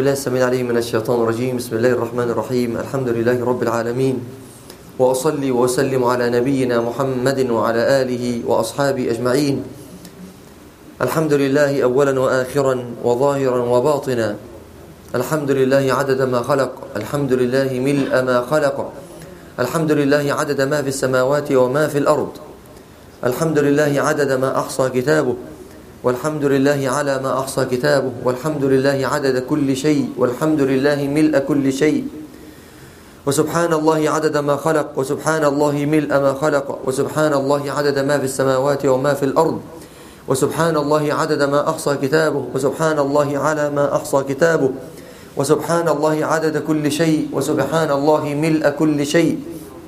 بالله السميع العليم من الشيطان الرجيم بسم الله الرحمن الرحيم الحمد لله رب العالمين وأصلي وأسلم على نبينا محمد وعلى آله وأصحابه أجمعين الحمد لله أولا وآخرا وظاهرا وباطنا الحمد لله عدد ما خلق الحمد لله ملء ما خلق الحمد لله عدد ما في السماوات وما في الأرض الحمد لله عدد ما أحصى كتابه والحمد لله على ما أحصى كتابه والحمد لله عدد كل شيء والحمد لله ملء كل شيء وسبحان الله عدد ما خلق وسبحان الله ملء ما خلق وسبحان الله عدد ما في السماوات وما في الأرض وسبحان الله عدد ما أحصى كتابه وسبحان الله على ما أحصى كتابه وسبحان الله عدد كل شيء وسبحان الله ملء كل شيء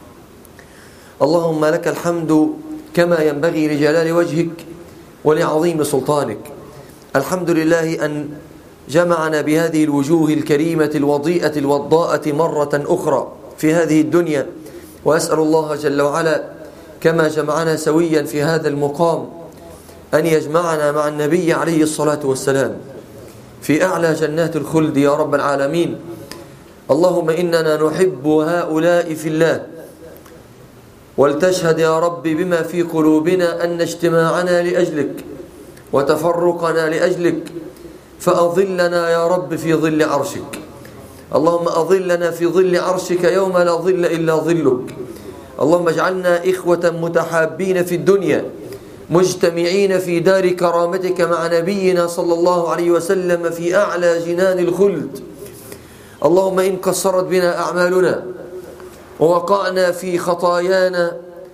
اللهم لك الحمد كما ينبغي لجلال وجهك ولعظيم سلطانك الحمد لله أن جمعنا بهذه الوجوه الكريمة الوضيئة الوضاءة مرة أخرى في هذه الدنيا وأسأل الله جل وعلا كما جمعنا سويا في هذا المقام أن يجمعنا مع النبي عليه الصلاة والسلام في أعلى جنات الخلد يا رب العالمين اللهم إننا نحب هؤلاء في الله ولتشهد يا رب بما في قلوبنا أن اجتماعنا لأجلك وتفرقنا لأجلك فأظلنا يا رب في ظل عرشك اللهم أظلنا في ظل عرشك يوم لا ظل إلا ظلك اللهم اجعلنا إخوة متحابين في الدنيا مجتمعين في دار كرامتك مع نبينا صلى الله عليه وسلم في أعلى جنان الخلد اللهم إن قصرت بنا أعمالنا ووقعنا في خطايانا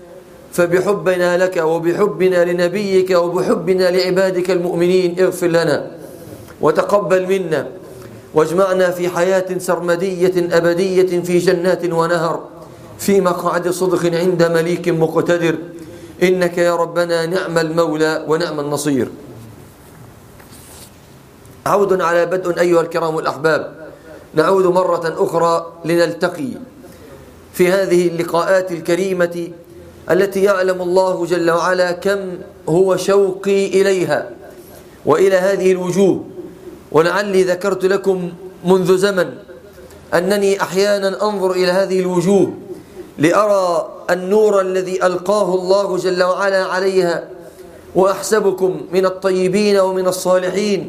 فبحبنا لك وبحبنا لنبيك وبحبنا لعبادك المؤمنين اغفر لنا وتقبل منا واجمعنا في حياة سرمدية أبدية في جنات ونهر في مقعد صدق عند مليك مقتدر إنك يا ربنا نعم المولى ونعم النصير عود على بدء أيها الكرام الأحباب نعود مرة أخرى لنلتقي في هذه اللقاءات الكريمة التي يعلم الله جل وعلا كم هو شوقي إليها وإلى هذه الوجوه ولعلي ذكرت لكم منذ زمن أنني أحيانا أنظر إلى هذه الوجوه لأرى النور الذي ألقاه الله جل وعلا عليها وأحسبكم من الطيبين ومن الصالحين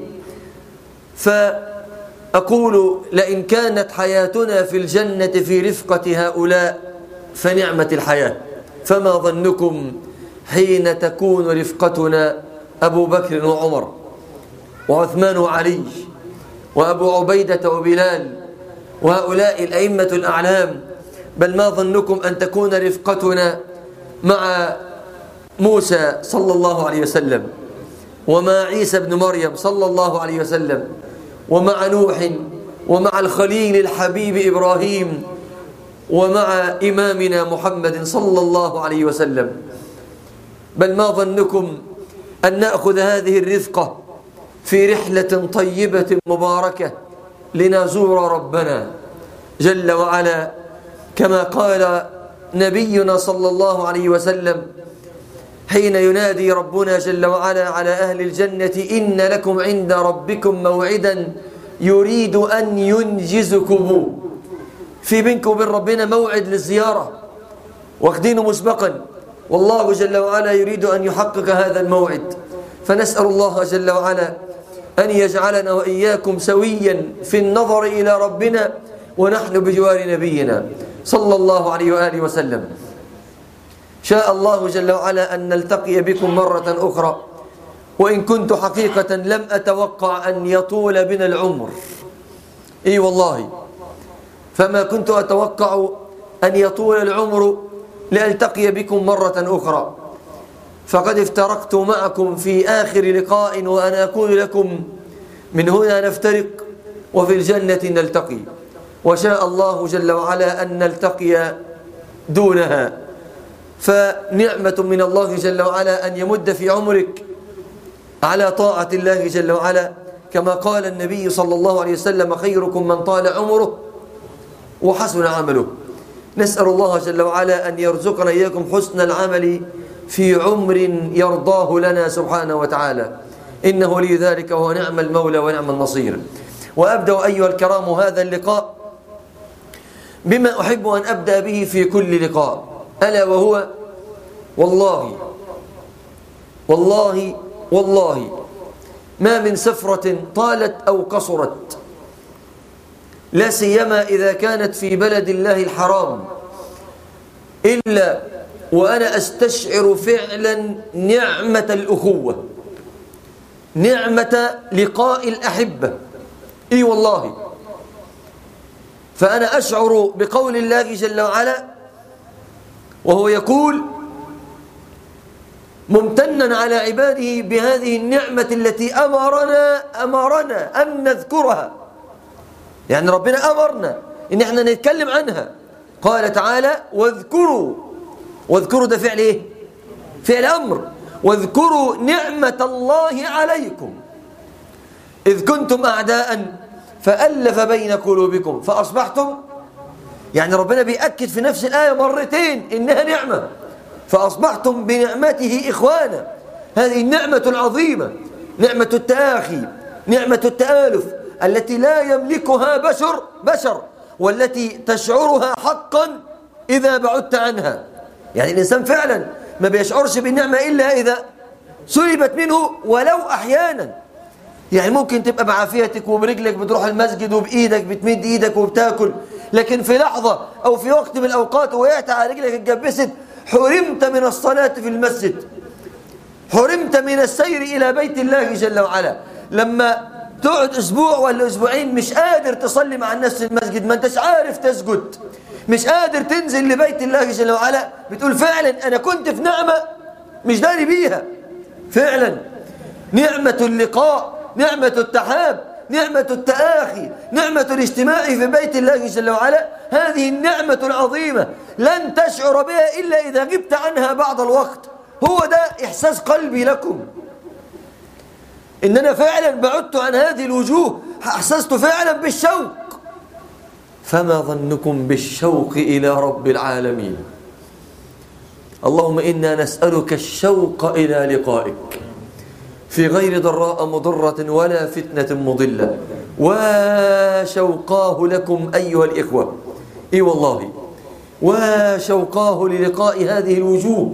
فأقول لئن كانت حياتنا في الجنة في رفقة هؤلاء فنعمة الحياة فما ظنكم حين تكون رفقتنا أبو بكر وعمر وعثمان وعلي وأبو عبيدة وبلال وهؤلاء الأئمة الأعلام بل ما ظنكم أن تكون رفقتنا مع موسى صلى الله عليه وسلم ومع عيسى بن مريم صلى الله عليه وسلم ومع نوح ومع الخليل الحبيب إبراهيم ومع إمامنا محمد صلى الله عليه وسلم بل ما ظنكم أن نأخذ هذه الرفقة في رحلة طيبة مباركة لنزور ربنا جل وعلا كما قال نبينا صلى الله عليه وسلم حين ينادي ربنا جل وعلا على أهل الجنة إن لكم عند ربكم موعدا يريد أن ينجزكم في بينكم وبين ربنا موعد للزيارة واخدينه مسبقا والله جل وعلا يريد أن يحقق هذا الموعد فنسأل الله جل وعلا أن يجعلنا وإياكم سويا في النظر إلى ربنا ونحن بجوار نبينا صلى الله عليه وآله وسلم شاء الله جل وعلا أن نلتقي بكم مرة أخرى وإن كنت حقيقة لم أتوقع أن يطول بنا العمر إي والله فما كنت أتوقع أن يطول العمر لألتقي بكم مرة أخرى فقد افترقت معكم في آخر لقاء وأنا أقول لكم من هنا نفترق وفي الجنة نلتقي وشاء الله جل وعلا أن نلتقي دونها فنعمة من الله جل وعلا أن يمد في عمرك على طاعة الله جل وعلا كما قال النبي صلى الله عليه وسلم خيركم من طال عمره وحسن عمله نسأل الله جل وعلا أن يرزقنا إياكم حسن العمل في عمر يرضاه لنا سبحانه وتعالى إنه لي ذلك وهو نعم المولى ونعم النصير وأبدأ أيها الكرام هذا اللقاء بما أحب أن أبدأ به في كل لقاء ألا وهو والله والله والله ما من سفرة طالت أو قصرت لا سيما إذا كانت في بلد الله الحرام إلا وأنا أستشعر فعلا نعمة الأخوة نعمة لقاء الأحبة إي والله فأنا أشعر بقول الله جل وعلا وهو يقول ممتنا على عباده بهذه النعمة التي أمرنا أمرنا أن نذكرها يعني ربنا أمرنا إن احنا نتكلم عنها قال تعالى واذكروا واذكروا ده فعل ايه فعل أمر واذكروا نعمة الله عليكم إذ كنتم أعداء فألف بين قلوبكم فأصبحتم يعني ربنا بيأكد في نفس الآية مرتين إنها نعمة فأصبحتم بنعمته إخوانا هذه النعمة العظيمة نعمة التآخي نعمة التآلف التي لا يملكها بشر بشر والتي تشعرها حقا إذا بعدت عنها يعني الإنسان فعلا ما بيشعرش بالنعمة إلا إذا سلبت منه ولو أحيانا يعني ممكن تبقى بعافيتك وبرجلك بتروح المسجد وبإيدك بتمد إيدك وبتاكل لكن في لحظة أو في وقت من الأوقات وقعت على رجلك اتجبست حرمت من الصلاة في المسجد حرمت من السير إلى بيت الله جل وعلا لما تقعد أسبوع ولا أسبوعين مش قادر تصلي مع الناس في المسجد ما أنتش عارف تسجد مش قادر تنزل لبيت الله جل وعلا بتقول فعلا أنا كنت في نعمة مش داري بيها فعلا نعمة اللقاء نعمة التحاب نعمة التآخي نعمة الاجتماع في بيت الله جل وعلا هذه النعمة العظيمة لن تشعر بها إلا إذا غبت عنها بعض الوقت هو ده إحساس قلبي لكم إن أنا فعلا بعدت عن هذه الوجوه أحسست فعلا بالشوق فما ظنكم بالشوق إلى رب العالمين اللهم إنا نسألك الشوق إلى لقائك في غير ضراء مضرة ولا فتنة مضلة وشوقاه لكم أيها الإخوة إي والله وشوقاه للقاء هذه الوجوه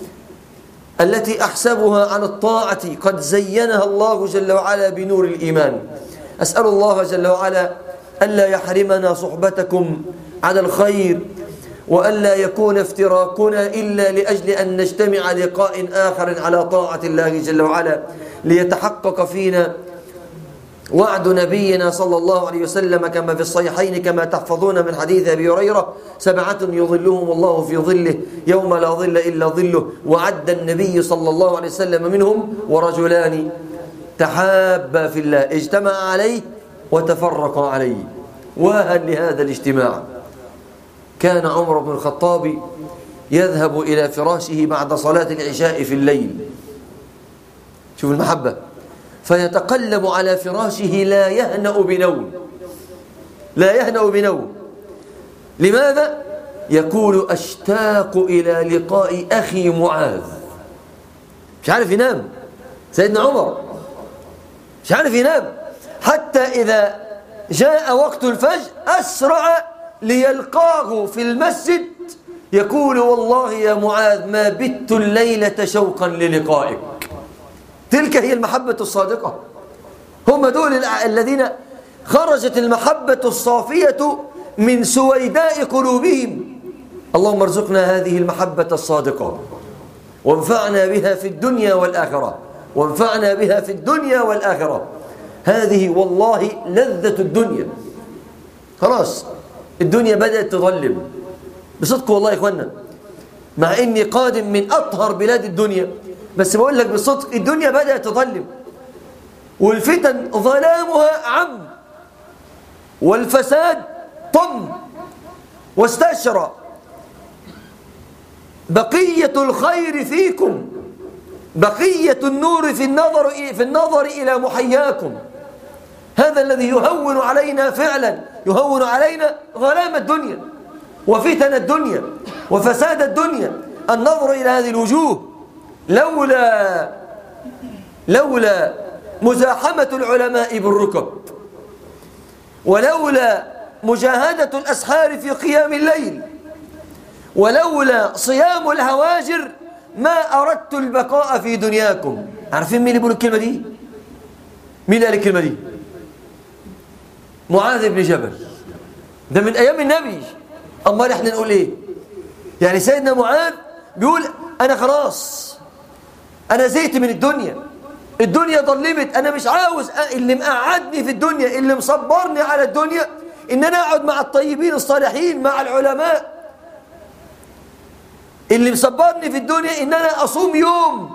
التي أحسبها عن الطاعة قد زينها الله جل وعلا بنور الإيمان أسأل الله جل وعلا ألا يحرمنا صحبتكم على الخير وألا يكون افتراكنا إلا لأجل أن نجتمع لقاء آخر على طاعة الله جل وعلا ليتحقق فينا وعد نبينا صلى الله عليه وسلم كما في الصحيحين كما تحفظون من حديث أبي هريرة سبعة يظلهم الله في ظله يوم لا ظل إلا ظله وعد النبي صلى الله عليه وسلم منهم ورجلان تحابا في الله اجتمع عليه وتفرقا عليه وهل لهذا الاجتماع كان عمر بن الخطاب يذهب إلى فراشه بعد صلاة العشاء في الليل شوف المحبة فيتقلب على فراشه لا يهنأ بنوم لا يهنأ بنوم لماذا؟ يقول أشتاق إلى لقاء أخي معاذ مش عارف ينام سيدنا عمر مش عارف ينام حتى إذا جاء وقت الفجر أسرع ليلقاه في المسجد يقول والله يا معاذ ما بت الليلة شوقا للقائك تلك هي المحبة الصادقة هم دول الذين خرجت المحبة الصافية من سويداء قلوبهم اللهم ارزقنا هذه المحبة الصادقة وانفعنا بها في الدنيا والآخرة وانفعنا بها في الدنيا والآخرة هذه والله لذة الدنيا خلاص الدنيا بدأت تظلم بصدق والله يا إخوانا مع إني قادم من أطهر بلاد الدنيا بس بقول لك بصدق الدنيا بدأت تظلم والفتن ظلامها عم والفساد طم واستشرى بقية الخير فيكم بقية النور في النظر في النظر إلى محياكم هذا الذي يهون علينا فعلا يهون علينا ظلام الدنيا وفتن الدنيا وفساد الدنيا النظر إلى هذه الوجوه لولا لولا مزاحمة العلماء بالركب ولولا مجاهدة الأسحار في قيام الليل ولولا صيام الهواجر ما أردت البقاء في دنياكم عارفين مين اللي بيقول الكلمة دي مين اللي قال الكلمة دي معاذ بن جبل ده من أيام النبي أمال إحنا نقول إيه يعني سيدنا معاذ بيقول أنا خلاص أنا زيت من الدنيا الدنيا ظلمت أنا مش عاوز اللي مقعدني في الدنيا اللي مصبرني على الدنيا إن أنا أقعد مع الطيبين الصالحين مع العلماء اللي مصبرني في الدنيا إن أنا أصوم يوم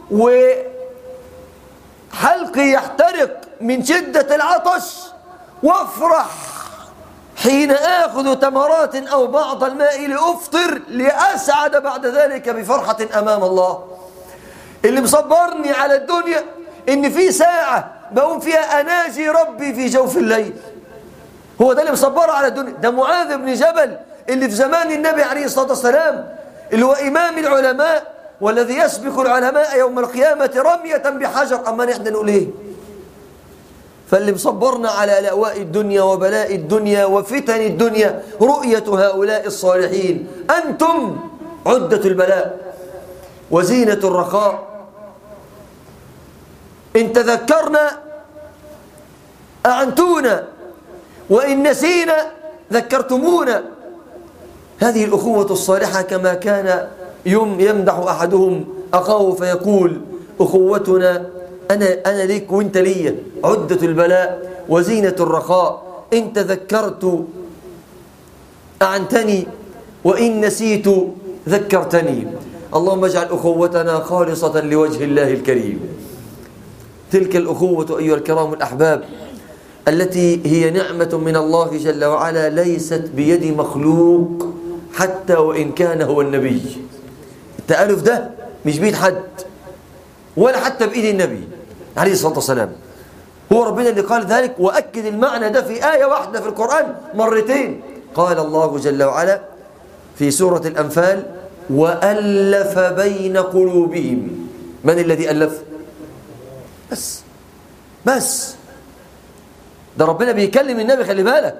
وحلقي يحترق من شدة العطش وافرح حين آخذ تمرات أو بعض الماء لأفطر لأسعد بعد ذلك بفرحة أمام الله اللي مصبرني على الدنيا إن في ساعة بقوم فيها أناجي ربي في جوف الليل هو ده اللي مصبره على الدنيا ده معاذ بن جبل اللي في زمان النبي عليه الصلاة والسلام اللي هو إمام العلماء والذي يسبق العلماء يوم القيامة رمية بحجر أما نحن نقول إيه فاللي مصبرنا على لأواء الدنيا وبلاء الدنيا وفتن الدنيا رؤية هؤلاء الصالحين أنتم عدة البلاء وزينة الرخاء إن تذكرنا أعنتونا وإن نسينا ذكرتمونا هذه الأخوة الصالحة كما كان يوم يمدح أحدهم أخاه فيقول أخوتنا أنا, أنا ليك وإنت لي عدة البلاء وزينة الرخاء إن تذكرت أعنتني وإن نسيت ذكرتني اللهم اجعل أخوتنا خالصة لوجه الله الكريم تلك الأخوة أيها الكرام الأحباب التي هي نعمة من الله جل وعلا ليست بيد مخلوق حتى وإن كان هو النبي التألف ده مش بيد حد ولا حتى بإيد النبي عليه الصلاة والسلام هو ربنا اللي قال ذلك وأكد المعنى ده في آية واحدة في القرآن مرتين قال الله جل وعلا في سورة الأنفال وألف بين قلوبهم من الذي ألف بس بس ده ربنا بيكلم النبي خلي بالك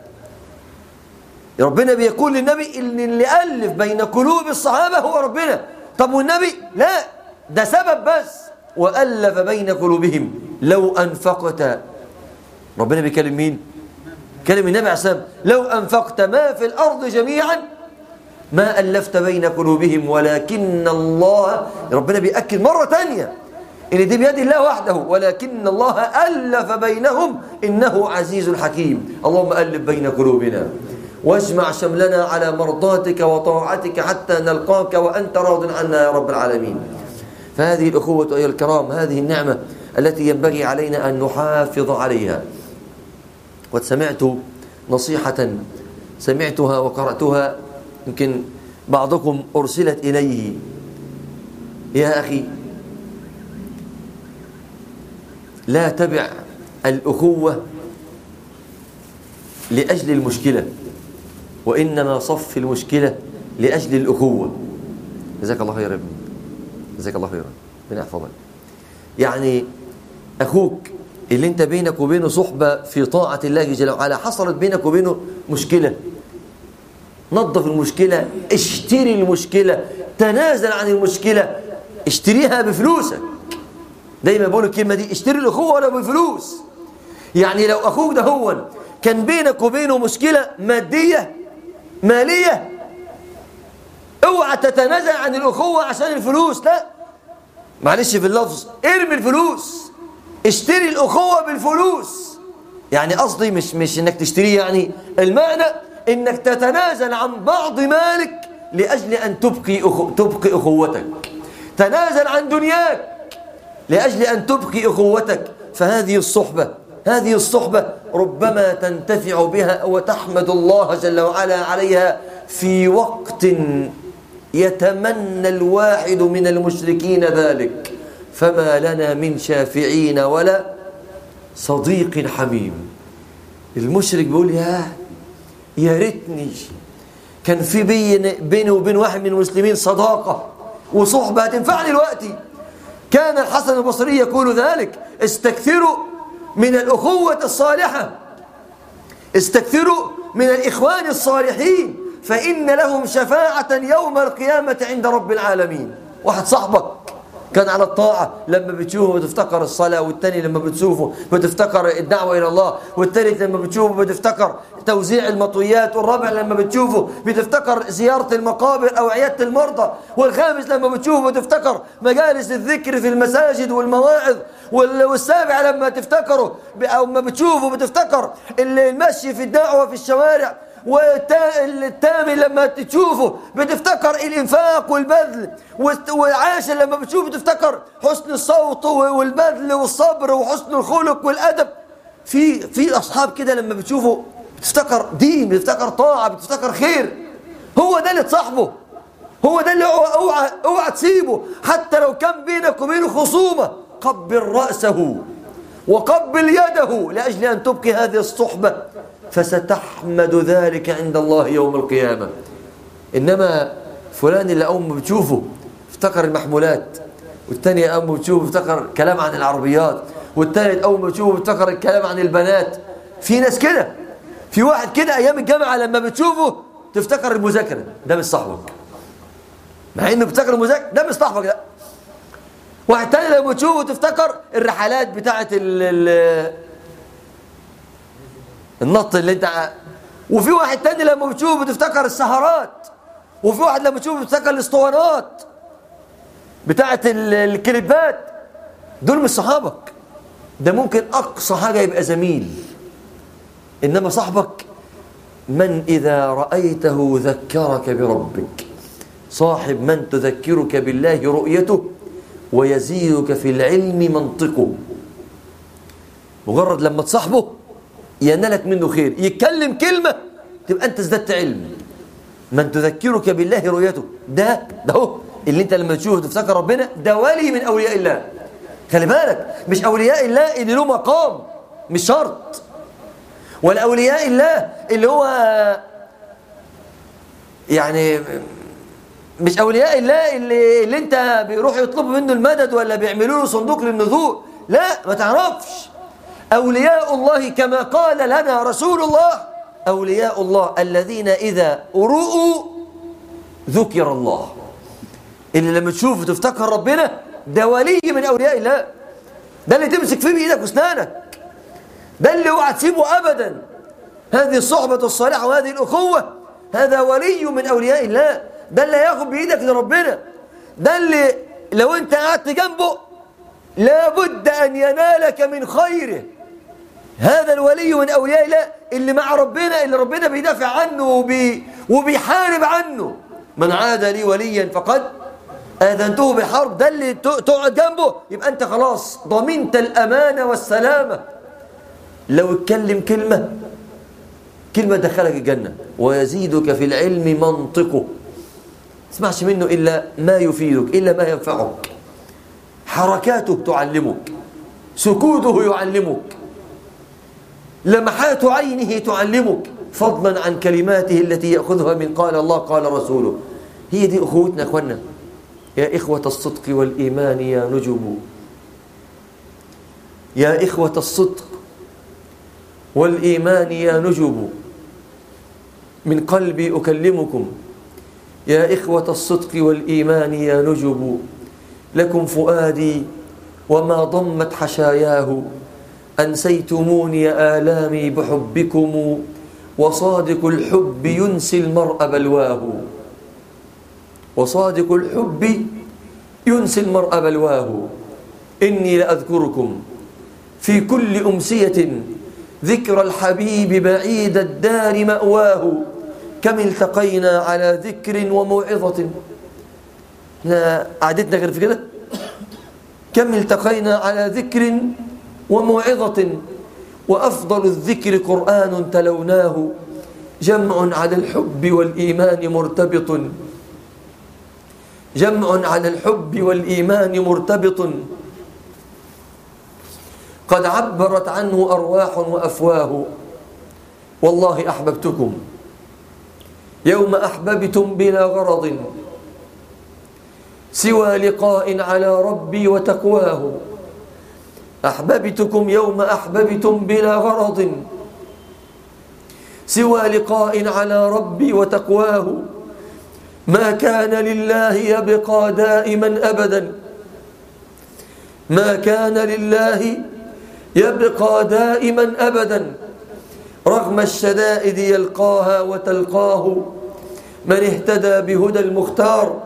ربنا بيقول للنبي ان اللي ألف بين قلوب الصحابة هو ربنا طب والنبي لا ده سبب بس وألف بين قلوبهم لو أنفقت ربنا بيكلم مين كلم النبي عليه السلام لو أنفقت ما في الأرض جميعا ما ألفت بين قلوبهم ولكن الله ربنا بيأكد مرة تانية إن دي بيد الله وحده ولكن الله ألف بينهم إنه عزيز حكيم اللهم ألف بين قلوبنا واجمع شملنا على مرضاتك وطاعتك حتى نلقاك وأنت راض عنا يا رب العالمين فهذه الأخوة أيها الكرام هذه النعمة التي ينبغي علينا أن نحافظ عليها قد سمعت نصيحة سمعتها وقرأتها يمكن بعضكم أرسلت إليه يا أخي لا تبع الأخوة لأجل المشكلة وإنما صف المشكلة لأجل الأخوة جزاك الله خير ابني جزاك الله خيرا ربنا يحفظك يعني أخوك اللي انت بينك وبينه صحبة في طاعة الله جل وعلا حصلت بينك وبينه مشكلة نظف المشكلة اشتري المشكلة تنازل عن المشكلة اشتريها بفلوسك دايما بقول الكلمة دي اشتري الأخوة ولا بفلوس يعني لو أخوك ده هو كان بينك وبينه مشكلة مادية مالية اوعى تتنازل عن الأخوة عشان الفلوس لا معلش في اللفظ ارمي الفلوس اشتري الأخوة بالفلوس يعني قصدي مش مش انك تشتريه يعني المعنى انك تتنازل عن بعض مالك لأجل أن تبقي أخو تبقي أخوتك تنازل عن دنياك لأجل أن تبقي أخوتك فهذه الصحبة هذه الصحبة ربما تنتفع بها وتحمد الله جل وعلا عليها في وقت يتمنى الواحد من المشركين ذلك فما لنا من شافعين ولا صديق حميم المشرك بيقول يا يا ريتني كان في بيني وبين واحد من المسلمين صداقة وصحبة هتنفعني دلوقتي كان الحسن البصري يقول ذلك استكثروا من الأخوة الصالحة استكثروا من الإخوان الصالحين فإن لهم شفاعة يوم القيامة عند رب العالمين واحد صاحبك كان على الطاعة لما بتشوفه بتفتكر الصلاة والتاني لما بتشوفه بتفتكر الدعوة إلى الله والتالت لما بتشوفه بتفتكر توزيع المطويات والرابع لما بتشوفه بتفتكر زيارة المقابر أو عيادة المرضى والخامس لما بتشوفه بتفتكر مجالس الذكر في المساجد والمواعظ والسابع لما تفتكره أو ما بتشوفه بتفتكر المشي في الدعوة في الشوارع والثامن لما تشوفه بتفتكر الإنفاق والبذل والعاشر لما بتشوفه بتفتكر حسن الصوت والبذل والصبر وحسن الخلق والأدب في في أصحاب كده لما بتشوفه بتفتكر دين بتفتكر طاعة بتفتكر خير هو ده اللي تصاحبه هو ده اللي اوعى اوعى تسيبه حتى لو كان بينك وبينه خصومة قبل رأسه وقبل يده لأجل أن تبقي هذه الصحبة فستحمد ذلك عند الله يوم القيامة إنما فلان اللي أول ما بتشوفه افتكر المحمولات والثاني أول ما بتشوفه افتكر كلام عن العربيات والثالث أول ما بتشوفه افتكر الكلام عن البنات في ناس كده في واحد كده أيام الجامعة لما بتشوفه تفتكر المذاكرة ده مش صاحبك مع إنه بتفتكر المذاكرة ده مش صاحبك ده واحد تاني لما تشوفه تفتكر الرحلات بتاعت ال النط اللي انت وفي واحد تاني لما بتشوفه بتفتكر السهرات وفي واحد لما تشوفه بتفتكر الاسطوانات بتاعت الكليبات دول مش صحابك ده ممكن اقصى حاجه يبقى زميل انما صاحبك من اذا رايته ذكرك بربك صاحب من تذكرك بالله رؤيته ويزيدك في العلم منطقه مجرد لما تصاحبه ينالك منه خير يتكلم كلمة تبقى أنت ازددت علم من تذكرك بالله رؤيته ده ده هو اللي انت لما تشوفه تفتكر ربنا ده ولي من أولياء الله خلي بالك مش أولياء الله اللي له مقام مش شرط ولا أولياء الله اللي هو يعني مش أولياء الله اللي, اللي انت بيروحوا يطلبوا منه المدد ولا بيعملوا له صندوق للنذور لا ما تعرفش أولياء الله كما قال لنا رسول الله أولياء الله الذين إذا رؤوا ذكر الله اللي لما تشوفه تفتكر ربنا ده ولي من أولياء الله ده اللي تمسك فيه بإيدك واسنانك ده اللي اوعى تسيبه أبدا هذه الصحبة الصالحة وهذه الأخوة هذا ولي من أولياء الله ده اللي هياخد بإيدك لربنا ده اللي لو انت قعدت جنبه لابد أن ينالك من خيره هذا الولي من أولياء الله اللي مع ربنا اللي ربنا بيدافع عنه وبي وبيحارب عنه من عاد لي وليا فقد آذنته بحرب ده اللي تقعد جنبه يبقى أنت خلاص ضمنت الأمانة والسلامة لو اتكلم كلمة كلمة دخلك الجنة ويزيدك في العلم منطقه تسمعش منه إلا ما يفيدك إلا ما ينفعك حركاته تعلمك سكوته يعلمك لمحات عينه تعلمك فضلا عن كلماته التي يأخذها من قال الله قال رسوله هي دي أخوتنا أخوانا يا إخوة الصدق والإيمان يا نجب يا إخوة الصدق والإيمان يا نجب من قلبي أكلمكم يا إخوة الصدق والإيمان يا نجب لكم فؤادي وما ضمت حشاياه أنسيتموني آلامي بحبكم وصادق الحب ينسي المرء بلواه وصادق الحب ينسي المرء بلواه إني لأذكركم في كل أمسية ذكر الحبيب بعيد الدار مأواه كم التقينا على ذكر وموعظة احنا قعدتنا غير في كده كم التقينا على ذكر وموعظة وأفضل الذكر قرآن تلوناه جمع على الحب والإيمان مرتبط جمع على الحب والإيمان مرتبط قد عبرت عنه أرواح وأفواه والله أحببتكم يوم أحببتم بلا غرض سوى لقاء على ربي وتقواه أحببتكم يوم أحببتم بلا غرض سوى لقاء على ربي وتقواه ما كان لله يبقى دائما أبدا ما كان لله يبقى دائما أبدا رغم الشدائد يلقاها وتلقاه من اهتدى بهدى المختار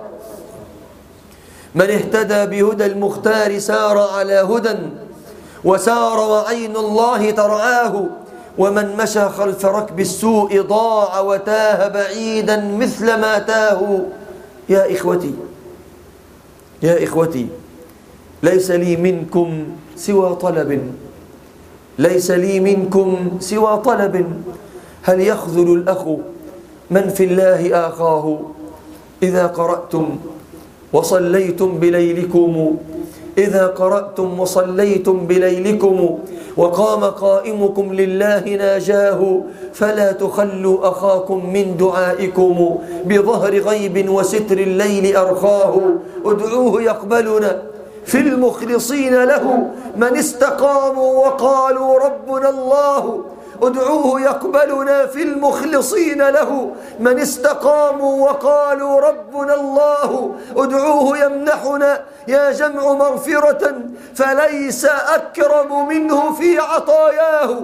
من اهتدى بهدى المختار سار على هدى وسار وعين الله ترعاه ومن مشى خلف ركب السوء ضاع وتاه بعيدا مثل ما تاه يا إخوتي يا إخوتي ليس لي منكم سوى طلب ليس لي منكم سوى طلب هل يخذل الأخ من في الله آخاه إذا قرأتم وصليتم بليلكم إذا قرأتم وصليتم بليلكم وقام قائمكم لله ناجاه فلا تخلوا أخاكم من دعائكم بظهر غيب وستر الليل أرخاه ادعوه يقبلنا في المخلصين له من استقاموا وقالوا ربنا الله ادعوه يقبلنا في المخلصين له من استقاموا وقالوا ربنا الله ادعوه يمنحنا يا جمع مغفرة فليس أكرم منه في عطاياه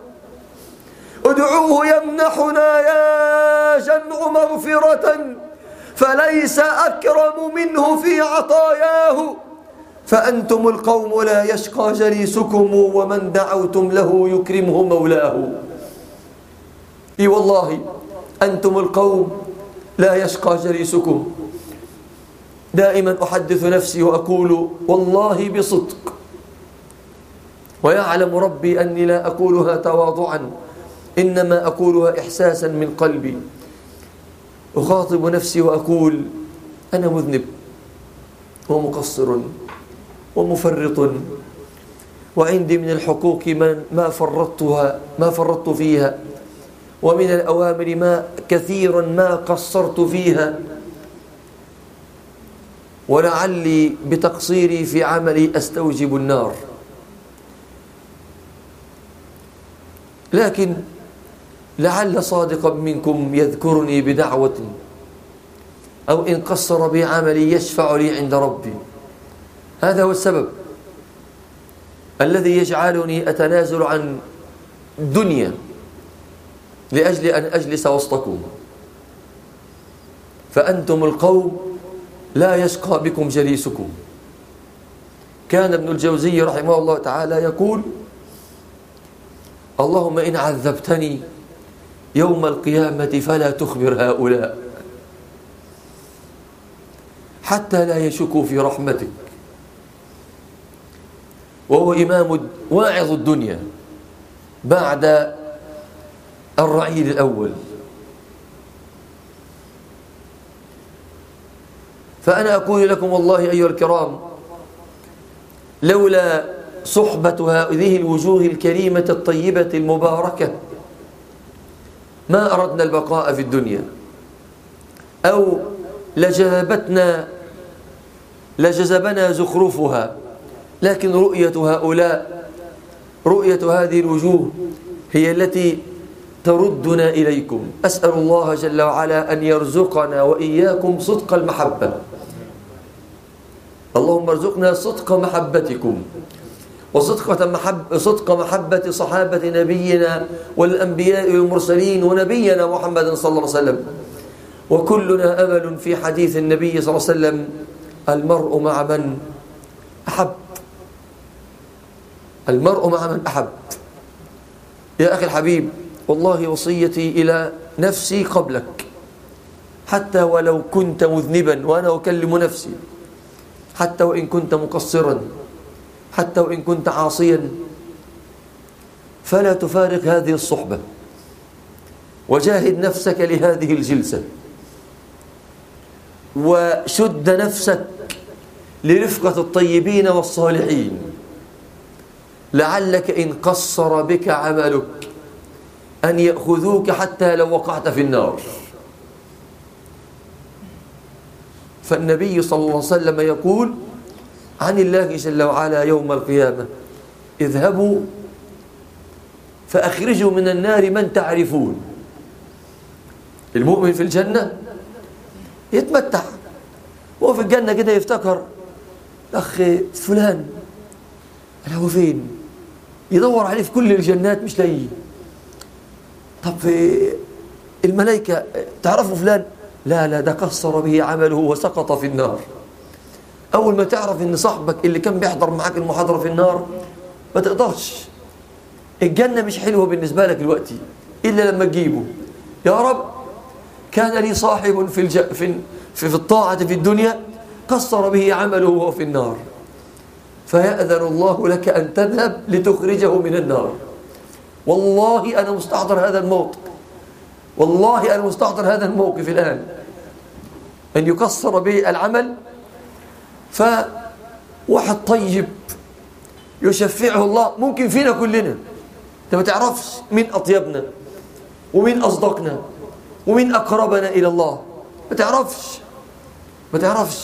ادعوه يمنحنا يا جمع مغفرة فليس أكرم منه في عطاياه فأنتم القوم لا يشقى جليسكم ومن دعوتم له يكرمه مولاه اي والله أنتم القوم لا يشقى جليسكم دائما أحدث نفسي وأقول والله بصدق ويعلم ربي أني لا أقولها تواضعا إنما أقولها إحساسا من قلبي أخاطب نفسي وأقول أنا مذنب ومقصر ومفرط وعندي من الحقوق من ما فرطتها ما فرطت فيها ومن الأوامر ما كثيرا ما قصرت فيها ولعلي بتقصيري في عملي أستوجب النار لكن لعل صادقا منكم يذكرني بدعوة أو إن قصر بي عملي يشفع لي عند ربي هذا هو السبب الذي يجعلني أتنازل عن دنيا لأجل أن أجلس وسطكم فأنتم القوم لا يشقى بكم جليسكم كان ابن الجوزي رحمه الله تعالى يقول اللهم إن عذبتني يوم القيامة فلا تخبر هؤلاء حتى لا يشكوا في رحمتك وهو إمام واعظ الدنيا بعد الرعيل الأول فأنا أقول لكم والله أيها الكرام لولا صحبة هذه الوجوه الكريمة الطيبة المباركة ما أردنا البقاء في الدنيا أو لجذبتنا لجذبنا زخرفها لكن رؤية هؤلاء رؤية هذه الوجوه هي التي تردنا إليكم أسأل الله جل وعلا أن يرزقنا وإياكم صدق المحبة اللهم ارزقنا صدق محبتكم وصدق محب صدق محبة صحابة نبينا والأنبياء والمرسلين ونبينا محمد صلى الله عليه وسلم وكلنا أمل في حديث النبي صلى الله عليه وسلم المرء مع من أحب المرء مع من أحب يا أخي الحبيب والله وصيتي إلى نفسي قبلك حتى ولو كنت مذنبا وأنا أكلم نفسي حتى وإن كنت مقصرا حتى وإن كنت عاصيا فلا تفارق هذه الصحبة وجاهد نفسك لهذه الجلسة وشد نفسك لرفقة الطيبين والصالحين لعلك إن قصر بك عملك أن يأخذوك حتى لو وقعت في النار فالنبي صلى الله عليه وسلم يقول عن الله جل وعلا يوم القيامة اذهبوا فأخرجوا من النار من تعرفون المؤمن في الجنة يتمتع وهو في الجنة كده يفتكر أخ فلان هو فين يدور عليه في كل الجنات مش لاقيه طب الملائكة تعرفوا فلان لا لا ده قصر به عمله وسقط في النار أول ما تعرف إن صاحبك اللي كان بيحضر معاك المحاضرة في النار ما تقدرش الجنة مش حلوة بالنسبة لك دلوقتي إلا لما تجيبه يا رب كان لي صاحب في, الج... في... في, في الطاعة في الدنيا قصر به عمله وهو في النار فيأذن الله لك أن تذهب لتخرجه من النار والله أنا مستحضر هذا الموقف والله أنا مستحضر هذا الموقف الآن أن يقصر به العمل فواحد طيب يشفعه الله ممكن فينا كلنا انت ما تعرفش مين أطيبنا ومين أصدقنا ومين أقربنا إلى الله ما تعرفش ما تعرفش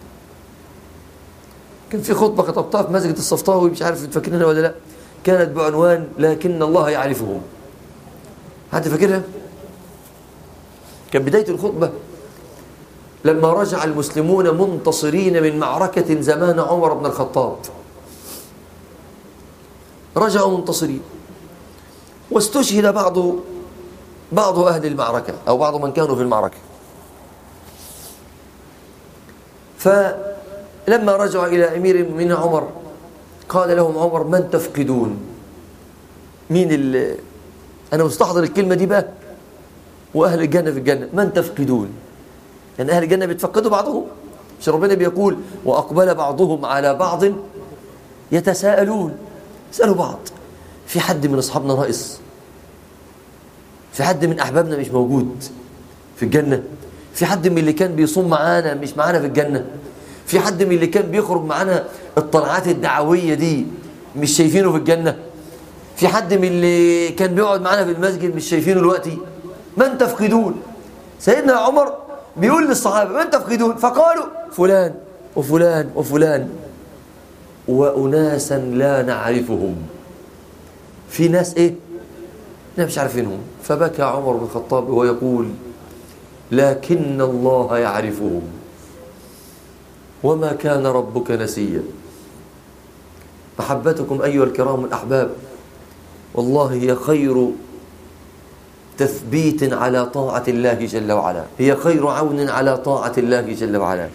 كان في خطبة كتبتها في مسجد الصفطاوي مش عارف تفكرينها ولا لا كانت بعنوان لكن الله يعرفهم حد فاكرها كان بداية الخطبة لما رجع المسلمون منتصرين من معركة زمان عمر بن الخطاب رجعوا منتصرين واستشهد بعض بعض أهل المعركة أو بعض من كانوا في المعركة فلما رجعوا إلى أمير من عمر قال لهم عمر من تفقدون مين اللي أنا مستحضر الكلمة دي بقى وأهل الجنة في الجنة من تفقدون يعني أهل الجنة بيتفقدوا بعضهم مش ربنا بيقول وأقبل بعضهم على بعض يتساءلون يسألوا بعض في حد من أصحابنا ناقص في حد من أحبابنا مش موجود في الجنة في حد من اللي كان بيصوم معانا مش معانا في الجنة في حد من اللي كان بيخرج معانا الطلعات الدعوية دي مش شايفينه في الجنة في حد من اللي كان بيقعد معانا في المسجد مش شايفينه دلوقتي من تفقدون سيدنا عمر بيقول للصحابة من تفقدون فقالوا فلان وفلان وفلان وأناسا لا نعرفهم في ناس إيه احنا مش عارفينهم فبكى عمر بن الخطاب ويقول لكن الله يعرفهم وما كان ربك نسيا محبتكم أيها الكرام الأحباب والله هي خير تثبيت على طاعة الله جل وعلا هي خير عون على طاعة الله جل وعلا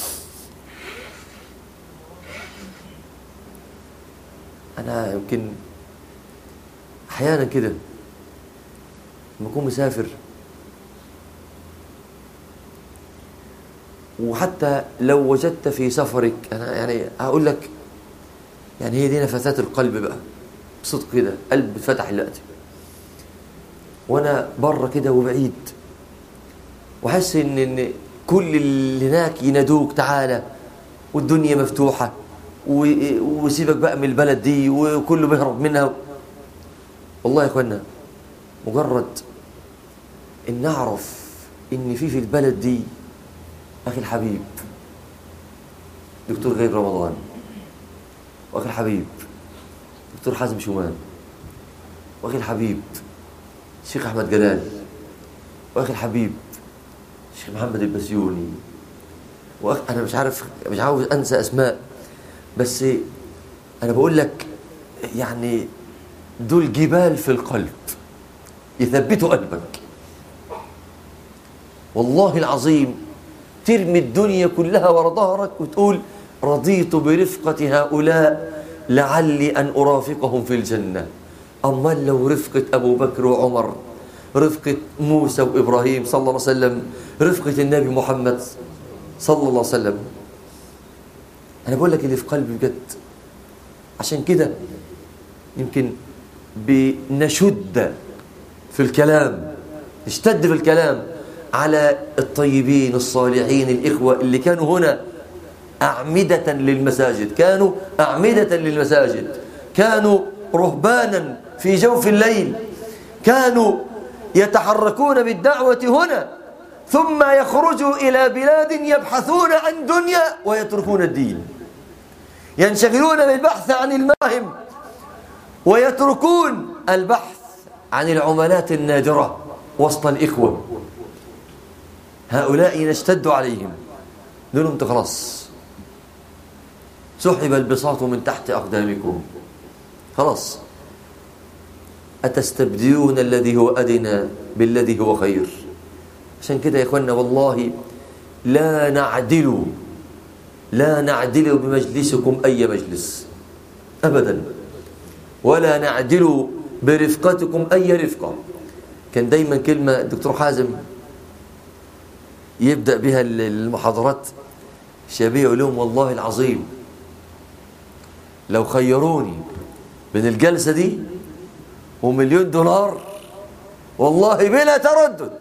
أنا يمكن أحيانا كده لما أكون مسافر وحتى لو وجدت في سفرك أنا يعني هقول لك يعني هي دي نفثات القلب بقى بصدق كده قلب اتفتح دلوقتي وانا بره كده وبعيد واحس ان ان كل اللي هناك ينادوك تعالى والدنيا مفتوحه وسيبك بقى من البلد دي وكله بيهرب منها والله يا اخوانا مجرد ان نعرف ان في في البلد دي اخي الحبيب دكتور غير رمضان واخي الحبيب دكتور حازم شومان واخي الحبيب الشيخ احمد جلال واخي الحبيب الشيخ محمد البسيوني وأخ... انا مش عارف مش عاوز انسى اسماء بس انا بقول لك يعني دول جبال في القلب يثبتوا قلبك والله العظيم ترمي الدنيا كلها ورا ظهرك وتقول رضيت برفقة هؤلاء لعلي أن أرافقهم في الجنة أما لو رفقة أبو بكر وعمر رفقة موسى وإبراهيم صلى الله عليه وسلم رفقة النبي محمد صلى الله عليه وسلم أنا بقول لك اللي في قلبي بجد عشان كده يمكن بنشد في الكلام نشتد في الكلام على الطيبين الصالحين الإخوة اللي كانوا هنا أعمدة للمساجد كانوا أعمدة للمساجد كانوا رهبانا في جوف الليل كانوا يتحركون بالدعوة هنا ثم يخرجوا إلى بلاد يبحثون عن دنيا ويتركون الدين ينشغلون بالبحث عن الماهم ويتركون البحث عن العملات النادرة وسط الإخوة هؤلاء نشتد عليهم نقول لهم خلاص سحب البساط من تحت أقدامكم خلاص أتستبدلون الذي هو أدنى بالذي هو خير عشان كده يا إخوانا والله لا نعدل لا نعدل بمجلسكم أي مجلس أبدا ولا نعدل برفقتكم أي رفقة كان دايما كلمة الدكتور حازم يبدأ بها المحاضرات شبيه يقول لهم والله العظيم لو خيروني بين الجلسة دي ومليون دولار والله بلا تردد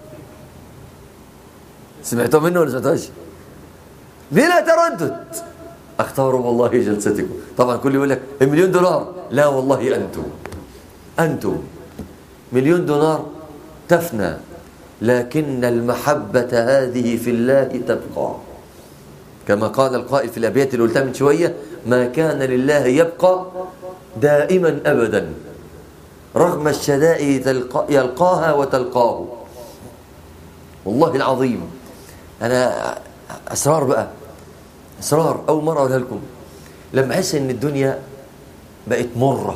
سمعتوا منه ولا سمعتوش بلا تردد اختار والله جلستكم طبعا كل يقول لك مليون دولار لا والله انتم انتم مليون دولار تفنى لكن المحبة هذه في الله تبقى كما قال القائل في الأبيات اللي قلتها من شوية ما كان لله يبقى دائما أبدا رغم الشدائد يلقاها وتلقاه والله العظيم أنا أسرار بقى أسرار أول مرة أقولها لكم لما أحس إن الدنيا بقت مرة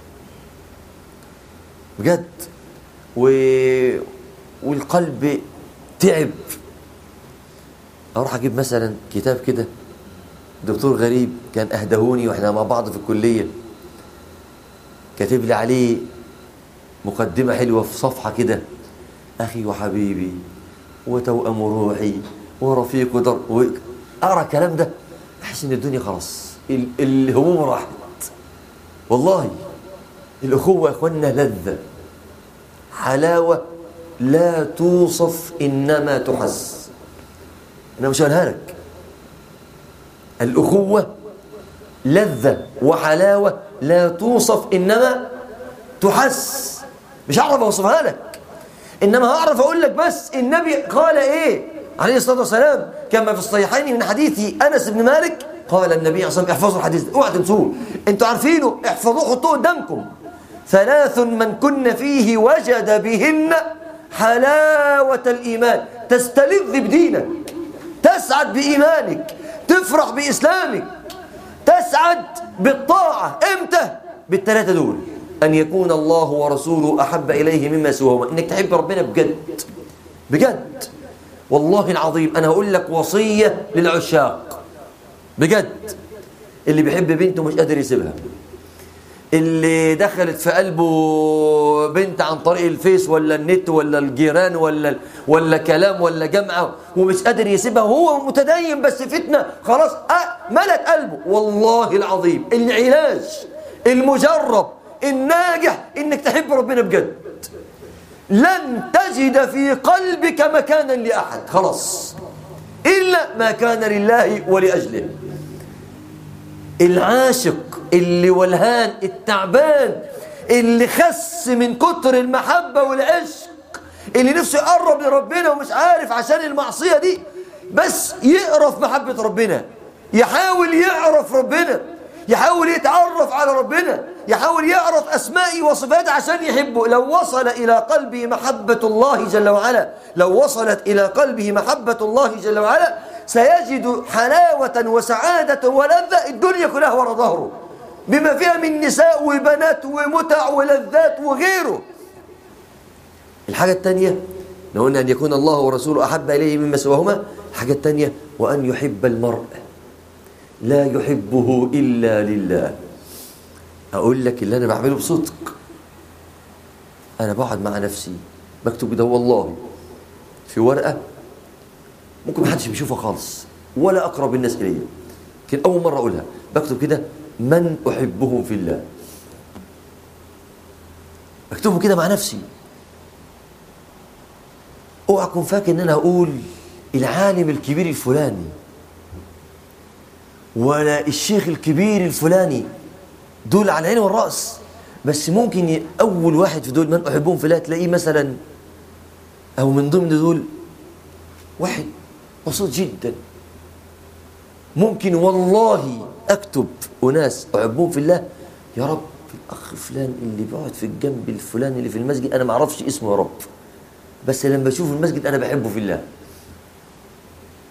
بجد و... والقلب تعب اروح اجيب مثلا كتاب كده دكتور غريب كان اهدهوني واحنا مع بعض في الكليه كاتب لي عليه مقدمه حلوه في صفحه كده اخي وحبيبي وتوأم روحي ورفيق در اقرا الكلام ده احس ان الدنيا خلاص الهموم راحت والله الاخوه يا اخوانا لذه حلاوه لا توصف انما تحس انا مش هقولها لك الاخوه لذه وحلاوه لا توصف انما تحس مش هعرف اوصفها لك انما هعرف اقول لك بس النبي قال ايه عليه الصلاه والسلام كما في الصحيحين من حديث انس بن مالك قال النبي عليه الصلاه والسلام احفظوا الحديث ده اوعى تنسوه انتوا عارفينه احفظوه حطوه قدامكم ثلاث من كن فيه وجد بهن حلاوة الإيمان تستلذ بدينك تسعد بإيمانك تفرح بإسلامك تسعد بالطاعة إمتى؟ بالثلاثة دول أن يكون الله ورسوله أحب إليه مما سواهما إنك تحب ربنا بجد بجد والله العظيم أنا هقول لك وصية للعشاق بجد اللي بيحب بنته مش قادر يسيبها اللي دخلت في قلبه بنت عن طريق الفيس ولا النت ولا الجيران ولا ولا كلام ولا جمعه ومش قادر يسيبها وهو متدين بس فتنه خلاص أه ملت قلبه والله العظيم العلاج المجرب الناجح انك تحب ربنا بجد لن تجد في قلبك مكانا لاحد خلاص الا ما كان لله ولاجله العاشق اللي ولهان التعبان اللي خس من كتر المحبة والعشق اللي نفسه يقرب لربنا ومش عارف عشان المعصية دي بس يقرف محبة ربنا يحاول يعرف ربنا يحاول يتعرف على ربنا يحاول يعرف أسمائي وصفاته عشان يحبه لو وصل إلى قلبه محبة الله جل وعلا لو وصلت إلى قلبه محبة الله جل وعلا سيجد حلاوة وسعادة ولذة الدنيا كلها ورا ظهره بما فيها من نساء وبنات ومتع ولذات وغيره الحاجة الثانية قلنا أن يكون الله ورسوله أحب إليه مما سواهما الحاجة الثانية وأن يحب المرء لا يحبه إلا لله أقول لك اللي أنا بعمله بصدق أنا بقعد مع نفسي بكتب ده والله في ورقة ممكن ما حدش بيشوفها خالص ولا أقرب الناس إلي لكن أول مرة أقولها بكتب كده من أحبهم في الله أكتبه كده مع نفسي اوعى اكون فاكر ان انا اقول العالم الكبير الفلاني ولا الشيخ الكبير الفلاني دول على العين والراس بس ممكن اول واحد في دول من احبهم في الله تلاقيه مثلا او من ضمن دول واحد بسيط جدا ممكن والله اكتب اناس احبهم في الله يا رب الاخ فلان اللي بيقعد في الجنب الفلاني اللي في المسجد انا ما اعرفش اسمه يا رب بس لما بشوف المسجد انا بحبه في الله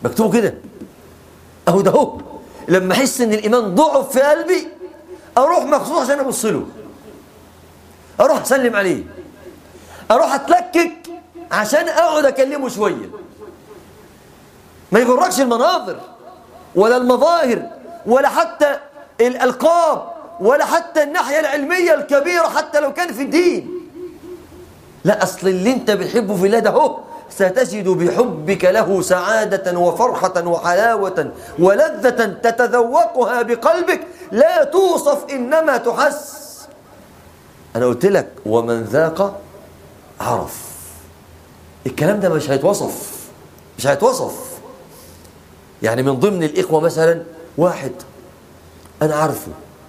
مكتوب كده اهو ده هو لما احس ان الايمان ضعف في قلبي اروح مخصوص عشان ابص له اروح اسلم عليه اروح اتلكك عشان اقعد اكلمه شويه ما يغركش المناظر ولا المظاهر ولا حتى الالقاب ولا حتى الناحيه العلميه الكبيره حتى لو كان في الدين لا اصل اللي انت بتحبه في الله ده هو ستجد بحبك له سعادة وفرحة وحلاوة ولذة تتذوقها بقلبك لا توصف إنما تحس أنا قلت لك ومن ذاق عرف الكلام ده مش هيتوصف مش هيتوصف يعني من ضمن الإخوة مثلا واحد أنا عارفه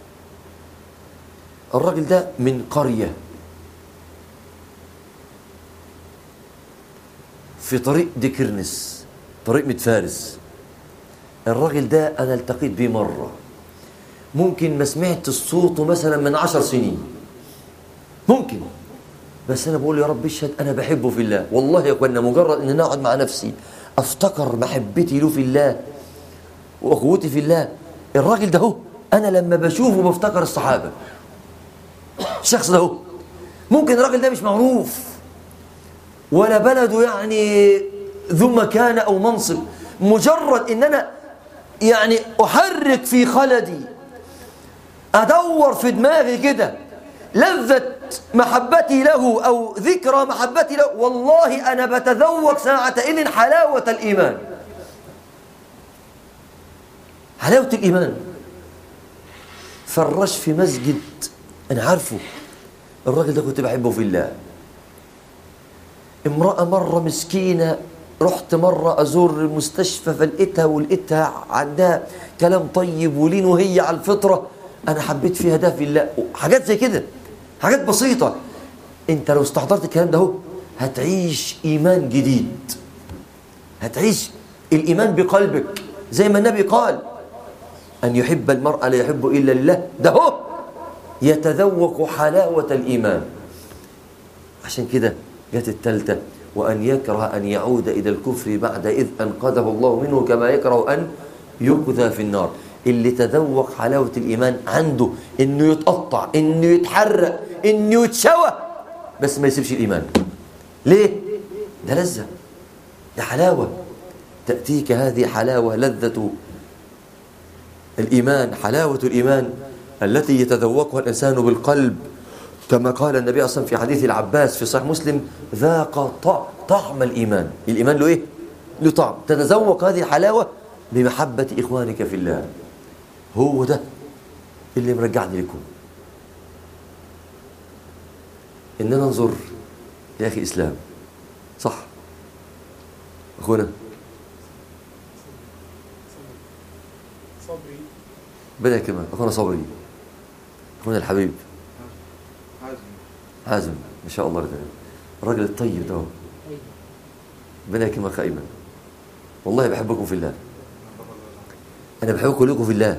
الراجل ده من قرية في طريق ديكرنس طريق متفارس الراجل ده أنا التقيت بيه مرة ممكن ما سمعت صوته مثلا من عشر سنين ممكن بس أنا بقول يا رب اشهد أنا بحبه في الله والله يا كنا مجرد أن أقعد مع نفسي أفتكر محبتي له في الله وأخوتي في الله الراجل ده هو أنا لما بشوفه بفتكر الصحابة الشخص ده هو ممكن الراجل ده مش معروف ولا بلده يعني ذو مكانة أو منصب مجرد إن أنا يعني أحرك في خلدي أدور في دماغي كده لذة محبتي له أو ذكرى محبتي له والله أنا بتذوق ساعة إذن حلاوة الإيمان حلاوة الإيمان فرش في مسجد أنا عارفه الراجل ده كنت بحبه في الله امرأة مرة مسكينة رحت مرة أزور المستشفى فلقيتها ولقيتها عندها كلام طيب ولين وهي على الفطرة أنا حبيت فيها ده في الله حاجات زي كده حاجات بسيطة أنت لو استحضرت الكلام ده هو هتعيش إيمان جديد هتعيش الإيمان بقلبك زي ما النبي قال أن يحب المرء لا يحب إلا لله ده هو يتذوق حلاوة الإيمان عشان كده جت التالتة وأن يكره أن يعود إلى الكفر بعد إذ أنقذه الله منه كما يكره أن يقذى في النار اللي تذوق حلاوة الإيمان عنده إنه يتقطع إنه يتحرق إنه يتشوى بس ما يسيبش الإيمان ليه؟ ده لذة ده حلاوة تأتيك هذه حلاوة لذة الإيمان حلاوة الإيمان التي يتذوقها الإنسان بالقلب كما قال النبي أصلا في حديث العباس في صحيح مسلم ذاق طعم الإيمان الإيمان له إيه؟ له طعم تتذوق هذه الحلاوة بمحبة إخوانك في الله هو ده اللي مرجعني لكم إننا ننظر يا أخي إسلام صح أخونا صبري بدأ كمان أخونا صبري أخونا الحبيب حازم حازم ما شاء الله تعالى الراجل الطيب ده ربنا يكرمك يا ايمن والله بحبكم في الله انا بحبكم لكم في الله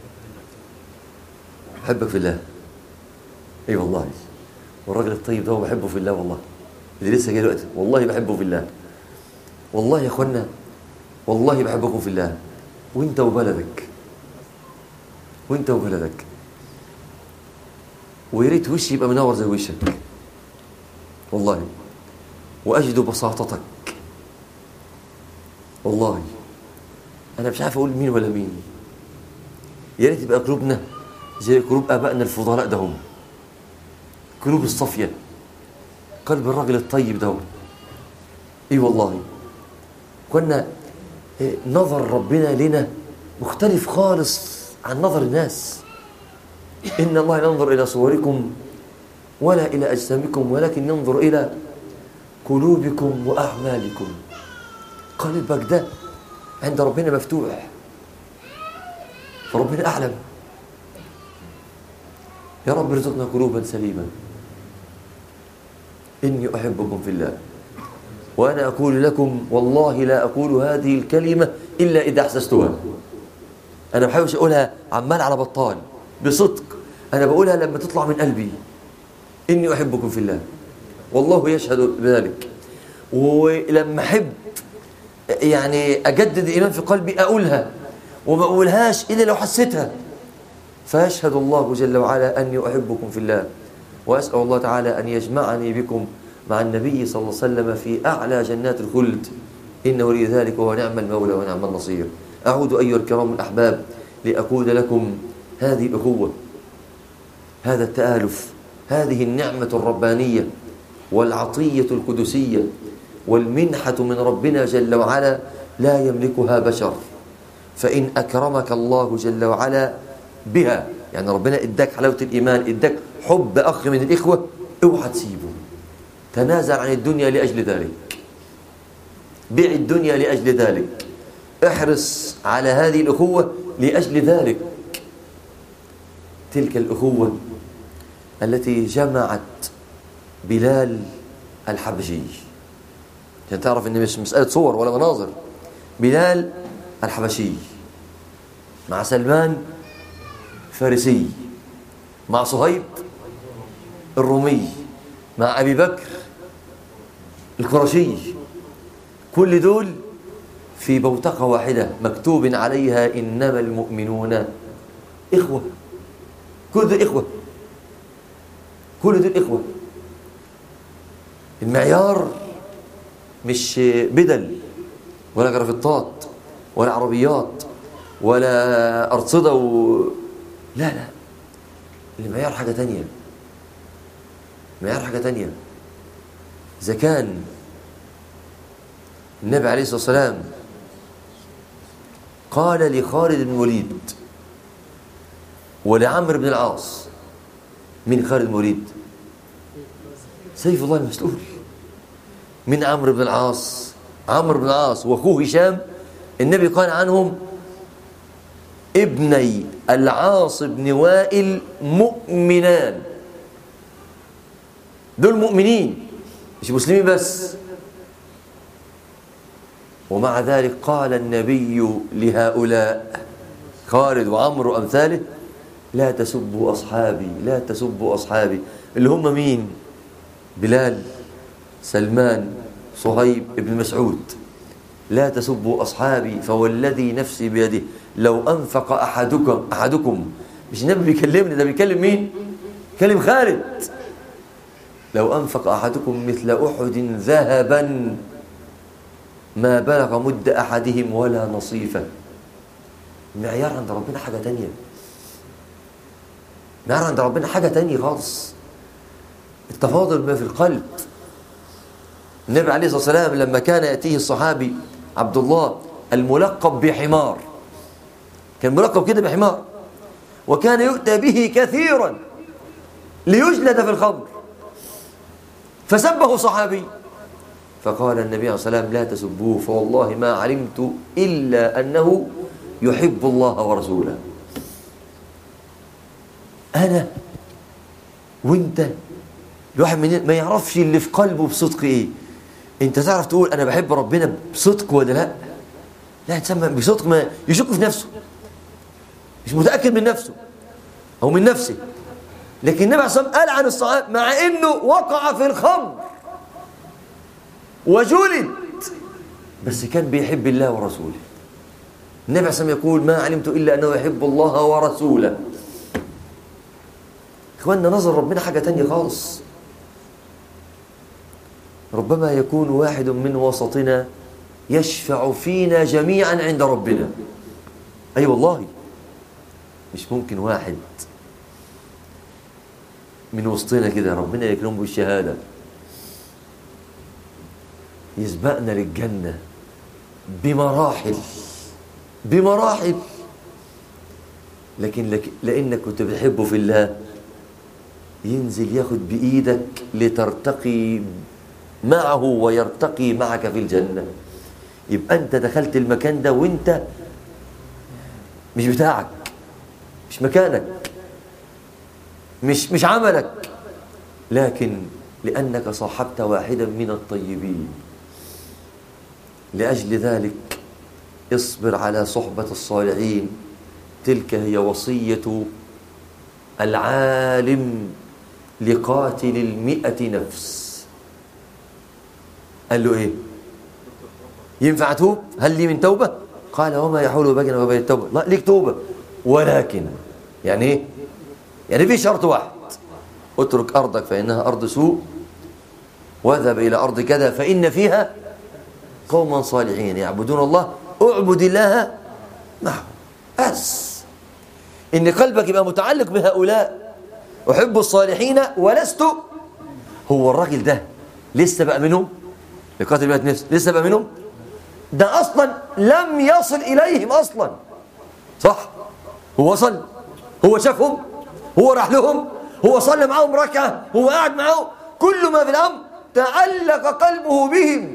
بحبك في الله اي والله والراجل الطيب ده بحبه في الله والله اللي لسه جاي دلوقتي والله بحبه في الله والله يا اخوانا والله بحبكم في الله وانت وبلدك وانت وبلدك ويا ريت وشي يبقى منور زي وشك والله واجد بساطتك والله انا مش عارف اقول مين ولا مين يا ريت يبقى قلوبنا زي قلوب ابائنا الفضلاء ده هم قلوب الصافيه قلب الراجل الطيب ده اي والله كنا إيه، نظر ربنا لنا مختلف خالص عن نظر الناس إن الله لا ينظر إلى صوركم ولا إلى أجسامكم ولكن ينظر إلى قلوبكم وأعمالكم قلبك ده عند ربنا مفتوح فربنا أعلم يا رب ارزقنا قلوبا سليمة إني أحبكم في الله وأنا أقول لكم والله لا أقول هذه الكلمة إلا إذا أحسستها أنا بحاولش أقولها عمال على بطال بصدق أنا بقولها لما تطلع من قلبي إني أحبكم في الله والله يشهد بذلك ولما أحب يعني أجدد الإيمان في قلبي أقولها وما أقولهاش إلا لو حسيتها فيشهد الله جل وعلا أني أحبكم في الله وأسأل الله تعالى أن يجمعني بكم مع النبي صلى الله عليه وسلم في أعلى جنات الخلد إنه ولي ذلك وهو نعم المولى ونعم النصير أعود أيها الكرام الأحباب لأقول لكم هذه الأخوة هذا التآلف هذه النعمة الربانية والعطية القدسية والمنحة من ربنا جل وعلا لا يملكها بشر فإن أكرمك الله جل وعلا بها يعني ربنا اداك حلاوة الإيمان اداك حب أخ من الإخوة اوعى تسيبه تنازل عن الدنيا لأجل ذلك بيع الدنيا لأجل ذلك احرص على هذه الأخوة لأجل ذلك تلك الأخوة التي جمعت بلال الحبشي عشان تعرف ان مش مسألة صور ولا مناظر بلال الحبشي مع سلمان فارسي مع صهيب الرومي مع أبي بكر القرشي كل دول في بوتقة واحدة مكتوب عليها إنما المؤمنون إخوة كل دول إخوة كل دول إخوة المعيار مش بدل ولا جرافطات ولا عربيات ولا أرصدة و... لا لا المعيار حاجة تانية المعيار حاجة تانية إذا كان النبي عليه الصلاة والسلام قال لخالد بن الوليد ولعمرو بن العاص من خالد بن الوليد سيف الله المسلول من عمرو بن العاص عمرو بن العاص واخوه هشام النبي قال عنهم ابني العاص بن وائل مؤمنان دول مؤمنين مش مسلمين بس ومع ذلك قال النبي لهؤلاء خالد وعمرو وامثاله لا تسبوا اصحابي لا تسبوا اصحابي اللي هم مين بلال سلمان صهيب ابن مسعود لا تسبوا أصحابي فوالذي نفسي بيده لو أنفق أحدكم أحدكم مش النبي بيكلمني ده بيكلم مين؟ كلم خالد لو أنفق أحدكم مثل أحد ذهبا ما بلغ مد أحدهم ولا نصيفه المعيار عند ربنا حاجة تانية المعيار عند ربنا حاجة تانية خالص التفاضل ما في القلب النبي عليه الصلاة والسلام لما كان يأتيه الصحابي عبد الله الملقب بحمار كان ملقب كده بحمار وكان يؤتى به كثيرا ليجلد في الخمر فسبه صحابي فقال النبي عليه الصلاة والسلام لا تسبوه فوالله ما علمت إلا أنه يحب الله ورسوله أنا وانت الواحد من ما يعرفش اللي في قلبه بصدق ايه انت تعرف تقول انا بحب ربنا بصدق ولا لا لا تسمى بصدق ما يشك في نفسه مش متاكد من نفسه او من نفسه لكن النبي عليه الصلاه والسلام قال عن الصحابه مع انه وقع في الخمر وجلد بس كان بيحب الله ورسوله النبي عليه الصلاه والسلام يقول ما علمت الا انه يحب الله ورسوله اخواننا نظر ربنا حاجه تانية خالص ربما يكون واحد من وسطنا يشفع فينا جميعا عند ربنا اي أيوة والله مش ممكن واحد من وسطنا كده ربنا يكرمه بالشهاده يسبقنا للجنه بمراحل بمراحل لكن لك لانك كنت بتحبه في الله ينزل ياخد بايدك لترتقي معه ويرتقي معك في الجنة يبقى أنت دخلت المكان ده وأنت مش بتاعك مش مكانك مش مش عملك لكن لأنك صاحبت واحدا من الطيبين لأجل ذلك اصبر على صحبة الصالحين تلك هي وصية العالم لقاتل المئة نفس قال له ايه ينفع أتوب هل لي من توبة قال وما يحول بيننا وبين التوبة لا ليك توبة ولكن يعني ايه يعني في شرط واحد اترك أرضك فإنها أرض سوء واذهب إلى أرض كذا فإن فيها قوما صالحين يعبدون الله اعبد الله معه بس إن قلبك يبقى متعلق بهؤلاء أحب الصالحين ولست هو الراجل ده لسه بقى منهم يقاتل بيت نفس لسه بقى منهم ده أصلا لم يصل إليهم أصلا صح هو وصل هو شافهم هو راح لهم هو صلى معهم ركعة هو قاعد معهم كل ما في الأمر تعلق قلبه بهم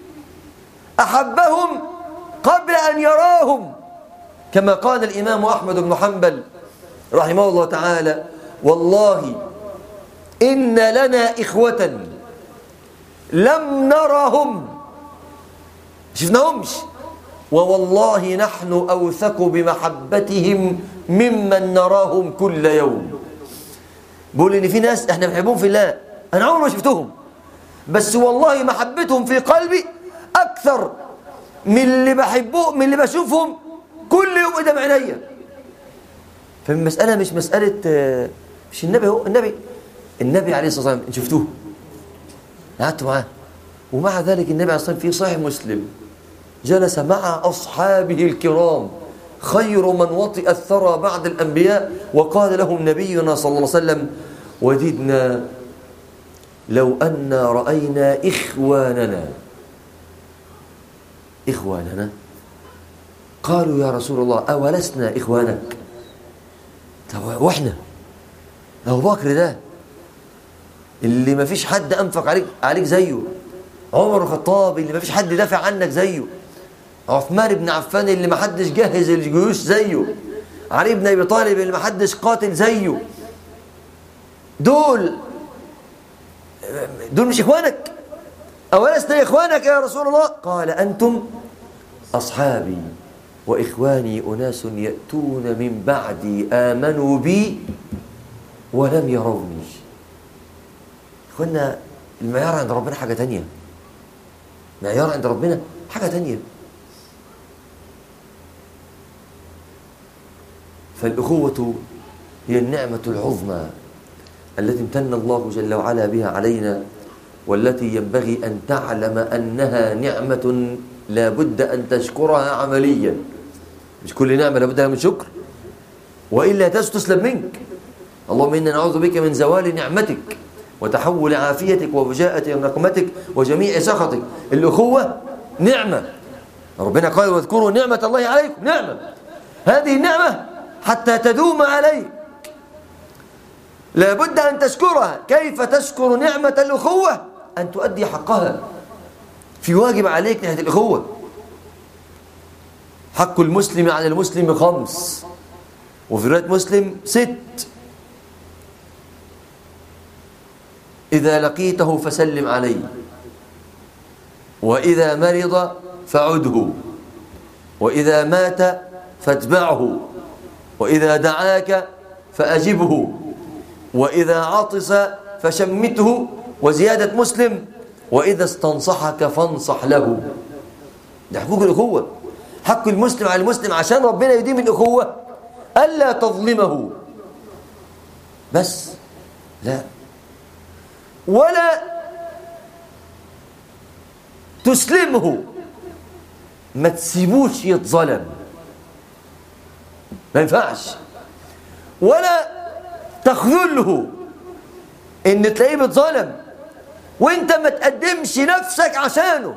أحبهم قبل أن يراهم كما قال الإمام أحمد بن حنبل رحمه الله تعالى والله إن لنا إخوة لم نرهم شفناهمش ووالله نحن أوثق بمحبتهم ممن نراهم كل يوم بقول إن في ناس احنا بنحبهم في الله أنا عمري ما شفتهم بس والله محبتهم في قلبي أكثر من اللي بحبه من اللي بشوفهم كل يوم قدام عينيا فالمسألة مش مسألة مش النبي هو النبي النبي عليه الصلاة والسلام شفتوه قعدت معاه ومع ذلك النبي عليه الصلاة والسلام في صحيح مسلم جلس مع أصحابه الكرام خير من وطئ الثرى بعد الأنبياء وقال لهم نبينا صلى الله عليه وسلم وددنا لو أن رأينا إخواننا إخواننا قالوا يا رسول الله أولسنا إخوانك طب وإحنا أبو بكر ده اللي ما فيش حد أنفق عليك, عليك زيه عمر الخطاب اللي ما فيش حد دافع عنك زيه عثمان بن عفان اللي ما حدش جهز الجيوش زيه علي بن ابي طالب اللي ما حدش قاتل زيه دول دول مش اخوانك اولسنا اخوانك يا رسول الله قال انتم اصحابي واخواني اناس ياتون من بعدي امنوا بي ولم يروني اخوانا المعيار عند ربنا حاجه تانية معيار عند ربنا حاجه تانية فالأخوة هي النعمة العظمى التي امتن الله جل وعلا بها علينا والتي ينبغي أن تعلم أنها نعمة لا بد أن تشكرها عمليا مش كل نعمة لا بد من شكر وإلا تسلم منك اللهم إنا نعوذ بك من زوال نعمتك وتحول عافيتك وفجاءة نقمتك وجميع سخطك الأخوة نعمة ربنا قال واذكروا نعمة الله عليكم نعمة هذه النعمة حتى تدوم عليك لابد أن تشكرها كيف تشكر نعمة الأخوة أن تؤدي حقها في واجب عليك ناحية الأخوة حق المسلم على المسلم خمس وفي رواية مسلم ست إذا لقيته فسلم عليه وإذا مرض فعده وإذا مات فاتبعه وإذا دعاك فأجبه وإذا عطس فشمته وزيادة مسلم وإذا استنصحك فانصح له ده حقوق الأخوة حق المسلم على المسلم عشان ربنا يديم الأخوة ألا تظلمه بس لا ولا تسلمه ما تسيبوش يتظلم ما ينفعش ولا تخذله ان تلاقيه بيتظلم وانت ما تقدمش نفسك عشانه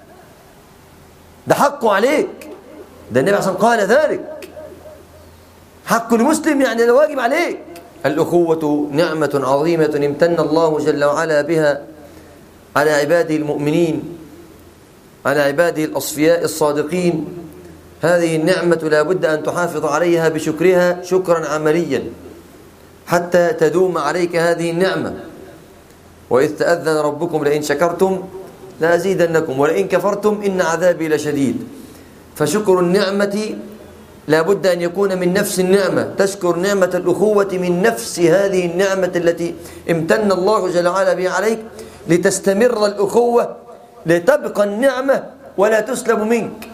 ده حقه عليك ده النبي عليه قال ذلك حق المسلم يعني ده واجب عليك الأخوة نعمة عظيمة امتن الله جل وعلا بها على عباده المؤمنين على عباده الأصفياء الصادقين هذه النعمة لا بد أن تحافظ عليها بشكرها شكرا عمليا حتى تدوم عليك هذه النعمة وإذ تأذن ربكم لئن شكرتم لأزيدنكم ولئن كفرتم إن عذابي لشديد فشكر النعمة لا بد أن يكون من نفس النعمة تشكر نعمة الأخوة من نفس هذه النعمة التي امتن الله جل وعلا بها عليك لتستمر الأخوة لتبقى النعمة ولا تسلب منك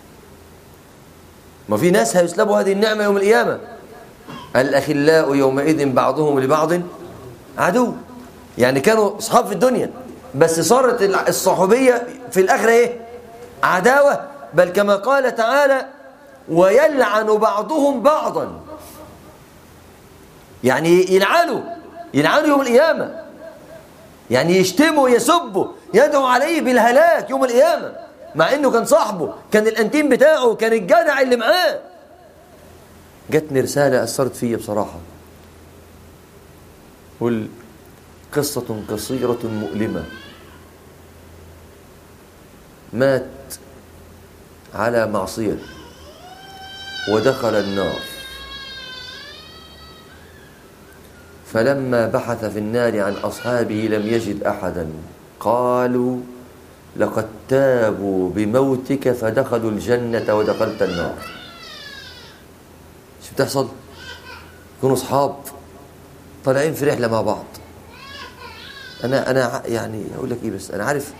ما في ناس هيسلبوا هذه النعمة يوم القيامة الأخلاء يومئذ بعضهم لبعض عدو يعني كانوا أصحاب في الدنيا بس صارت الصحوبية في الآخرة إيه عداوة بل كما قال تعالى ويلعن بعضهم بعضا يعني يلعنوا يلعنوا يوم القيامة يعني يشتموا يسبوا يدعو عليه بالهلاك يوم القيامة مع انه كان صاحبه كان الانتيم بتاعه كان الجدع اللي معاه جاتني رسالة أثرت فيا بصراحة قل قصة قصيرة مؤلمة مات على معصية ودخل النار فلما بحث في النار عن أصحابه لم يجد أحدا قالوا لقد تابوا بموتك فدخلوا الجنة ودخلت النار شو بتحصل يكونوا أصحاب طالعين في رحلة مع بعض أنا أنا يعني أقول لك إيه بس أنا عارف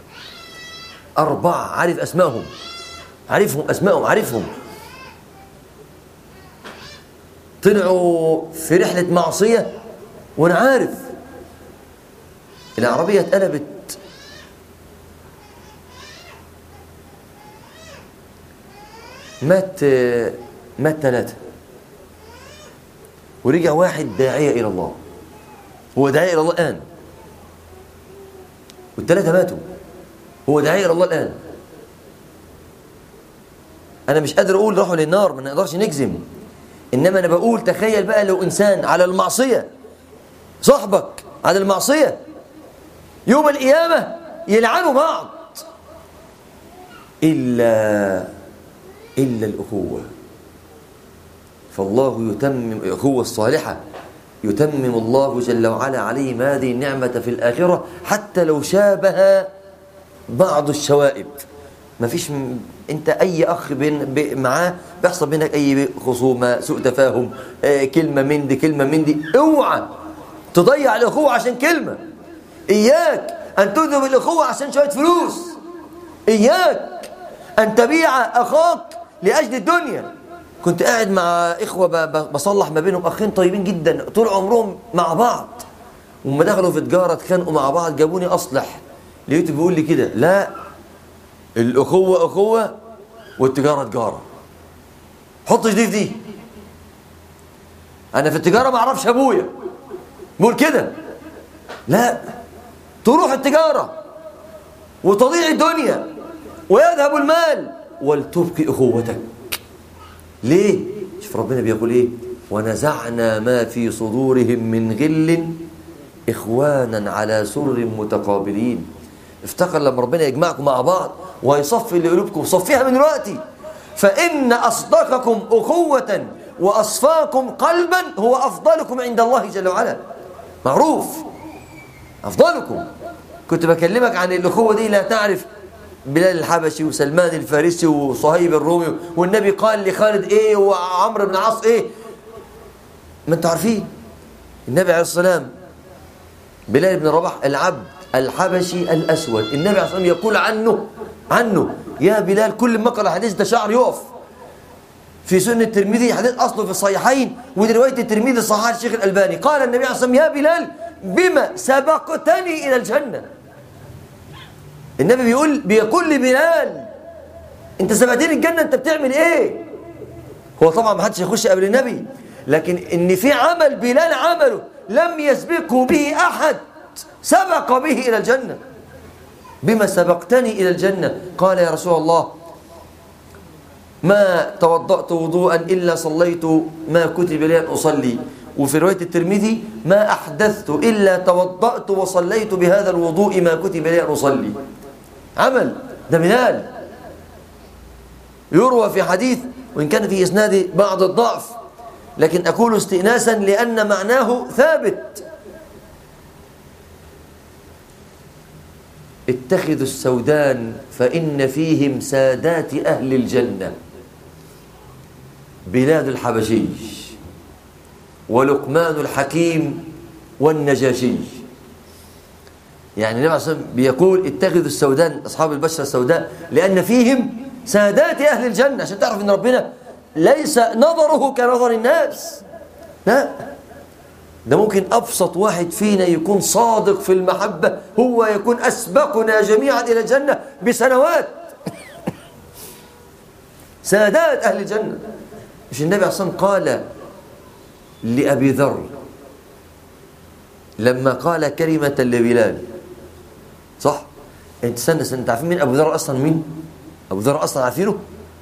أربعة عارف أسمائهم عارفهم أسمائهم عارفهم طلعوا في رحلة معصية وأنا عارف العربية اتقلبت مات مات ثلاثة ورجع واحد داعية إلى الله هو داعية إلى الله الآن والثلاثة ماتوا هو داعية إلى الله الآن أنا مش قادر أقول راحوا للنار ما نقدرش نجزم إنما أنا بقول تخيل بقى لو إنسان على المعصية صاحبك على المعصية يوم القيامة يلعنوا بعض إلا إلا الأخوة فالله يتمم الأخوة الصالحة يتمم الله جل وعلا عليهم هذه النعمة في الآخرة حتى لو شابه بعض الشوائب ما فيش م... انت اي اخ بين ب... معاه بيحصل بينك اي خصومه سوء تفاهم آه كلمه من دي كلمه من دي اوعى تضيع الاخوه عشان كلمه اياك ان تذهب الاخوه عشان شويه فلوس اياك ان تبيع اخاك لاجل الدنيا كنت قاعد مع اخوه ب... ب... بصلح ما بينهم اخين طيبين جدا طول عمرهم مع بعض وما دخلوا في تجاره اتخانقوا مع بعض جابوني اصلح لقيته بيقول لي كده لا الأخوة أخوة والتجارة تجارة حطش دي في دي أنا في التجارة ما أعرفش أبويا بقول كده لا تروح التجارة وتضيع الدنيا ويذهب المال ولتبقي أخوتك ليه؟ شوف ربنا بيقول إيه ونزعنا ما في صدورهم من غل إخوانا على سرر متقابلين افتكر لما ربنا يجمعكم مع بعض ويصفي لقلوبكم صفيها من دلوقتي فإن أصدقكم أخوة وأصفاكم قلبا هو أفضلكم عند الله جل وعلا معروف أفضلكم كنت بكلمك عن الأخوة دي لا تعرف بلال الحبشي وسلمان الفارسي وصهيب الرومي والنبي قال لخالد ايه وعمرو بن العاص ايه ما انتوا عارفين النبي عليه الصلاه والسلام بلال بن رباح العبد الحبشي الأسود النبي عليه الصلاة والسلام يقول عنه عنه يا بلال كل ما قرأ حديث ده شعر يقف في سنة الترمذي حديث أصله في الصحيحين ودي رواية الترمذي صحيح الشيخ الألباني قال النبي عليه الصلاة والسلام يا بلال بما سبقتني إلى الجنة النبي بيقول بيقول لبلال انت سبقتني الجنة انت بتعمل ايه هو طبعا ما حدش يخش قبل النبي لكن ان في عمل بلال عمله لم يسبقه به احد سبق به إلى الجنة بما سبقتني إلى الجنة قال يا رسول الله ما توضأت وضوءا إلا صليت ما كتب لي أن أصلي وفي رواية الترمذي ما أحدثت إلا توضأت وصليت بهذا الوضوء ما كتب لي أن أصلي عمل ده بلال يروى في حديث وإن كان في إسناد بعض الضعف لكن أقول استئناسا لأن معناه ثابت اتخذوا السودان فإن فيهم سادات أهل الجنة بلاد الحبشي ولقمان الحكيم والنجاشي يعني النبي عليه الصلاة والسلام بيقول اتخذوا السودان أصحاب البشرة السوداء لأن فيهم سادات أهل الجنة عشان تعرف أن ربنا ليس نظره كنظر الناس لا ده ممكن أبسط واحد فينا يكون صادق في المحبة هو يكون أسبقنا جميعا إلى الجنة بسنوات سادات أهل الجنة مش النبي عليه الصلاة والسلام قال لأبي ذر لما قال كلمة لبلال صح انت استنى استنى انت عارفين مين ابو ذر اصلا مين ابو ذر اصلا عارفينه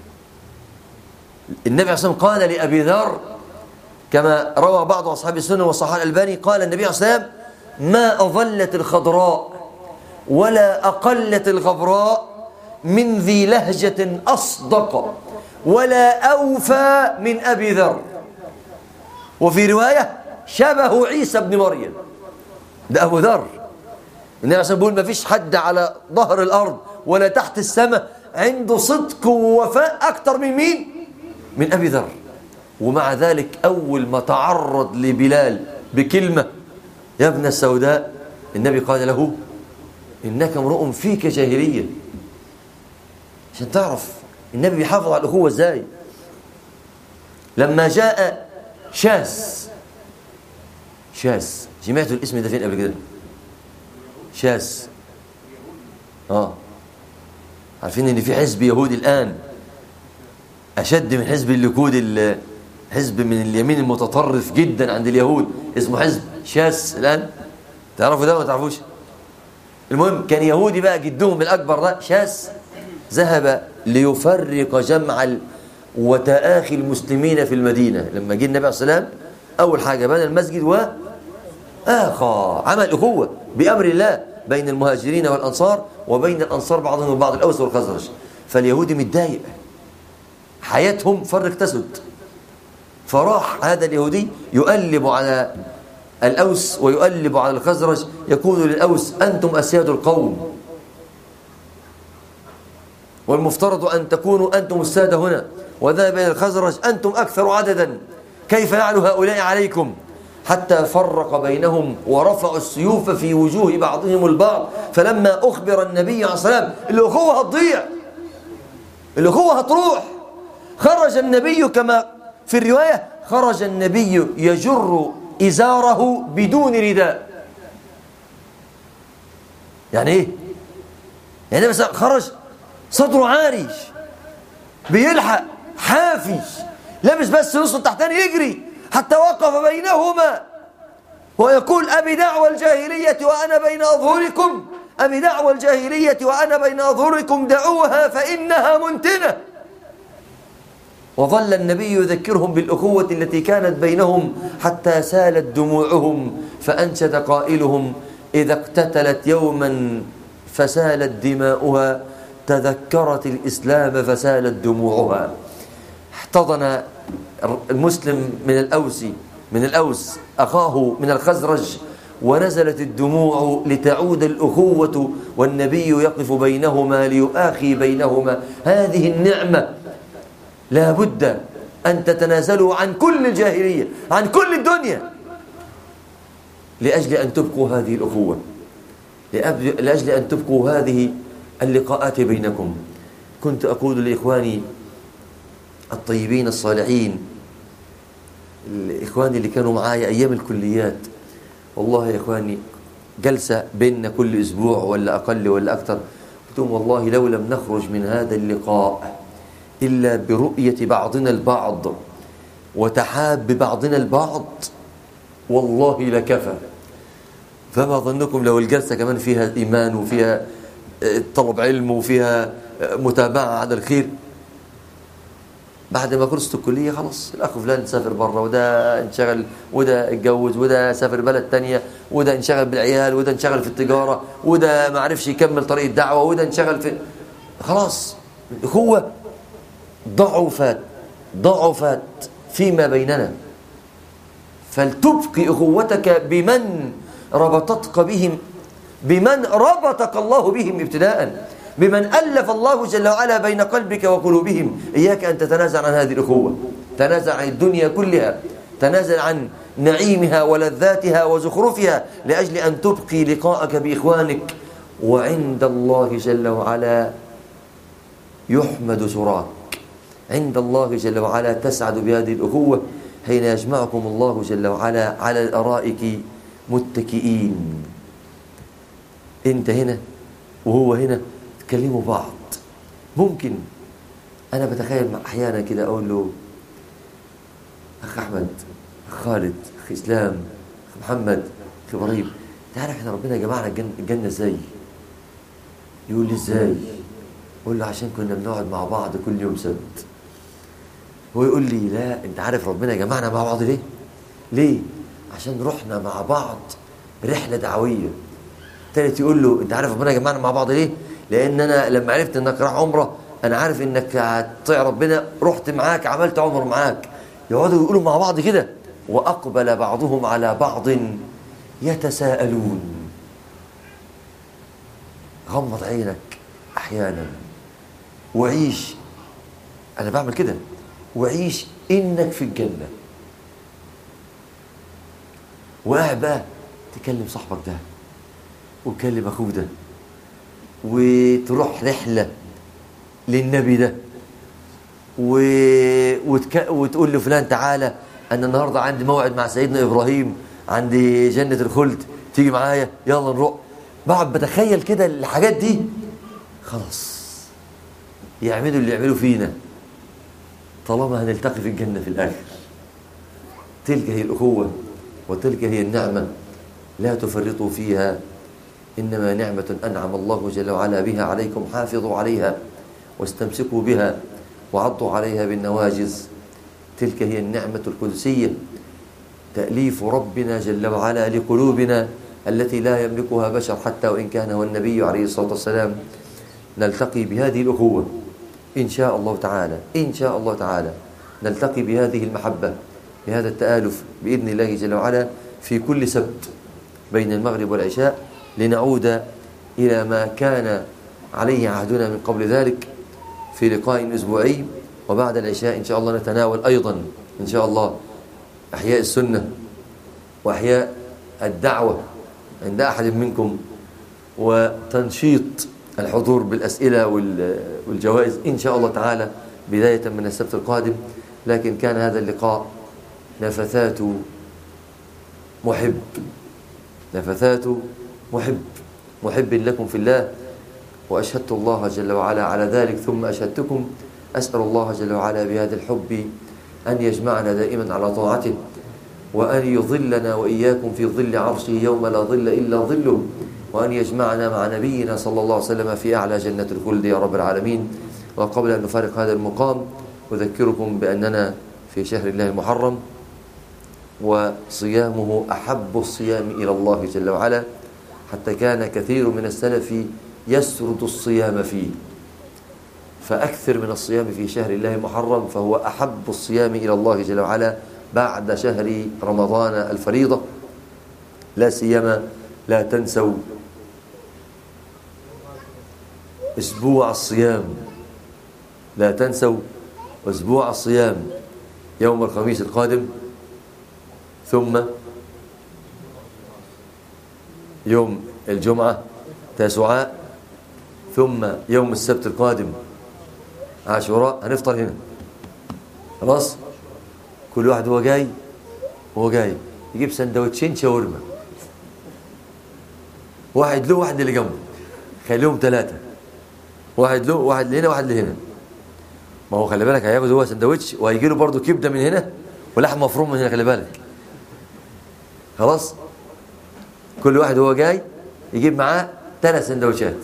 النبي عليه الصلاه والسلام قال لابي ذر كما روى بعض اصحاب السنه والصحابه الالباني قال النبي عليه الصلاه والسلام ما اظلت الخضراء ولا اقلت الغبراء من ذي لهجه اصدق ولا اوفى من ابي ذر وفي روايه شبه عيسى ابن مريم ده ابو ذر النبي عليه بيقول ما فيش حد على ظهر الارض ولا تحت السماء عنده صدق ووفاء اكتر من مين من ابي ذر ومع ذلك اول ما تعرض لبلال بكلمه يا ابن السوداء النبي قال له انك امرؤ فيك جاهليه عشان تعرف النبي بيحافظ على الاخوه ازاي لما جاء شاس شاس سمعتوا الاسم ده فين قبل كده شاس اه عارفين ان في حزب يهودي الان اشد من حزب الليكود حزب من اليمين المتطرف جدا عند اليهود اسمه حزب شاس الان تعرفوا ده ولا تعرفوش المهم كان يهودي بقى جدهم الاكبر ده شاس ذهب ليفرق جمع وتآخي المسلمين في المدينة لما جه النبي عليه الصلاة والسلام أول حاجة بنى المسجد و آخى عمل أخوة بأمر الله بين المهاجرين والأنصار وبين الأنصار بعضهم وبعض الأوس والخزرج فاليهودي متضايق حياتهم فرق تسد فراح هذا اليهودي يؤلب على الأوس ويؤلب على الخزرج يقول للأوس أنتم أسياد القوم والمفترض أن تكونوا أنتم السادة هنا وذهب إلى الخزرج أنتم أكثر عددا كيف يعلو هؤلاء عليكم حتى فرق بينهم ورفعوا السيوف في وجوه بعضهم البعض فلما أخبر النبي عليه الصلاة والسلام الأخوة هتضيع الأخوة هتروح خرج النبي كما في الرواية خرج النبي يجر إزاره بدون رداء يعني إيه؟ يعني مثلا خرج صدره عاري بيلحق حافي لابس بس نص التحتاني يجري حتى وقف بينهما ويقول أبي دعوى الجاهلية وأنا بين أظهركم أبي دعوى الجاهلية وأنا بين أظهركم دعوها فإنها منتنة وظل النبي يذكرهم بالأخوة التي كانت بينهم حتى سالت دموعهم فأنشد قائلهم إذا اقتتلت يوما فسالت دماؤها تذكرت الإسلام فسالت دموعها احتضن المسلم من الأوس من الأوس أخاه من الخزرج ونزلت الدموع لتعود الأخوة والنبي يقف بينهما ليؤاخي بينهما هذه النعمة لا بد أن تتنازلوا عن كل الجاهلية عن كل الدنيا لأجل أن تبقوا هذه الأخوة لأجل أن تبقوا هذه اللقاءات بينكم كنت أقول لإخواني الطيبين الصالحين الإخواني اللي كانوا معايا أيام الكليات والله يا إخواني جلسة بيننا كل أسبوع ولا أقل ولا أكثر قلت لهم والله لو لم نخرج من هذا اللقاء إلا برؤية بعضنا البعض وتحاب بعضنا البعض والله لكفى فما ظنكم لو الجلسة كمان فيها إيمان وفيها طلب علم وفيها متابعة على الخير بعد ما خلصت الكلية خلاص الأخ فلان سافر بره وده انشغل وده اتجوز وده سافر بلد تانية وده انشغل بالعيال وده انشغل في التجارة وده ما عرفش يكمل طريق الدعوة وده انشغل في خلاص الأخوة ضعفت ضعفت فيما بيننا فلتبقي أخوتك بمن ربطتك بهم بمن ربطك الله بهم ابتداء بمن ألف الله جل وعلا بين قلبك وقلوبهم إياك أن تتنازع عن هذه الأخوة تنازع عن الدنيا كلها تنازل عن نعيمها ولذاتها وزخرفها لأجل أن تبقي لقاءك بإخوانك وعند الله جل وعلا يحمد سراك عند الله جل وعلا تسعد بهذه الأخوة حين يجمعكم الله جل وعلا على الأرائك متكئين انت هنا وهو هنا تكلموا بعض ممكن انا بتخيل احيانا كده اقول له اخ احمد اخ خالد اخ اسلام اخ محمد اخ ابراهيم تعرف احنا ربنا جمعنا الجنة, الجنة ازاي يقول لي ازاي اقول له عشان كنا بنقعد مع بعض كل يوم سبت هو يقول لي لا انت عارف ربنا جمعنا مع بعض ليه ليه عشان رحنا مع بعض رحله دعويه تالت يقول له انت عارف ربنا جمعنا مع بعض ليه لان انا لما عرفت انك راح عمره انا عارف انك هتطيع ربنا رحت معاك عملت عمر معاك يقعدوا يقولوا مع بعض كده واقبل بعضهم على بعض يتساءلون غمض عينك احيانا وعيش انا بعمل كده وعيش انك في الجنه وقاعد بقى تكلم صاحبك ده وتكلم اخوك ده وتروح رحله للنبي ده و... وتك... وتقول لفلان تعالى انا النهارده عندي موعد مع سيدنا ابراهيم عند جنه الخلد تيجي معايا يلا نروح بقعد بتخيل كده الحاجات دي خلاص يعملوا اللي يعملوا فينا طالما هنلتقي في الجنه في الاخر تلك هي الاخوه وتلك هي النعمه لا تفرطوا فيها انما نعمه انعم الله جل وعلا بها عليكم حافظوا عليها واستمسكوا بها وعضوا عليها بالنواجز تلك هي النعمة القدسية تأليف ربنا جل وعلا لقلوبنا التي لا يملكها بشر حتى وإن كان هو النبي عليه الصلاة والسلام نلتقي بهذه الأخوة إن شاء الله تعالى إن شاء الله تعالى نلتقي بهذه المحبة بهذا التآلف بإذن الله جل وعلا في كل سبت بين المغرب والعشاء لنعود إلى ما كان عليه عهدنا من قبل ذلك في لقاء أسبوعي وبعد العشاء إن شاء الله نتناول أيضا إن شاء الله أحياء السنة وأحياء الدعوة عند أحد منكم وتنشيط الحضور بالأسئلة والجوائز إن شاء الله تعالى بداية من السبت القادم لكن كان هذا اللقاء نفثات محب نفثات محب محب لكم في الله وأشهدت الله جل وعلا على ذلك ثم أشهدتكم أسأل الله جل وعلا بهذا الحب أن يجمعنا دائما على طاعته وأن يظلنا وإياكم في ظل عرشه يوم لا ظل إلا ظله وأن يجمعنا مع نبينا صلى الله عليه وسلم في أعلى جنة الخلد يا رب العالمين وقبل أن نفارق هذا المقام أذكركم بأننا في شهر الله المحرم وصيامه أحب الصيام إلى الله جل وعلا حتى كان كثير من السلف يسرد الصيام فيه فأكثر من الصيام في شهر الله المحرم فهو أحب الصيام إلى الله جل وعلا بعد شهر رمضان الفريضة لا سيما لا تنسوا أسبوع الصيام لا تنسوا أسبوع الصيام يوم الخميس القادم ثم يوم الجمعة تاسعاء ثم يوم السبت القادم عاشوراء هنفطر هنا خلاص كل واحد هو جاي هو جاي يجيب سندوتشين شاورما واحد له واحد اللي جنبه خليهم ثلاثة واحد له واحد لهنا واحد لهنا ما هو خلي بالك هياخد هو سندوتش وهيجي له برضه كبده من هنا ولحم مفروم من هنا خلي بالك خلاص كل واحد هو جاي يجيب معاه ثلاث سندوتشات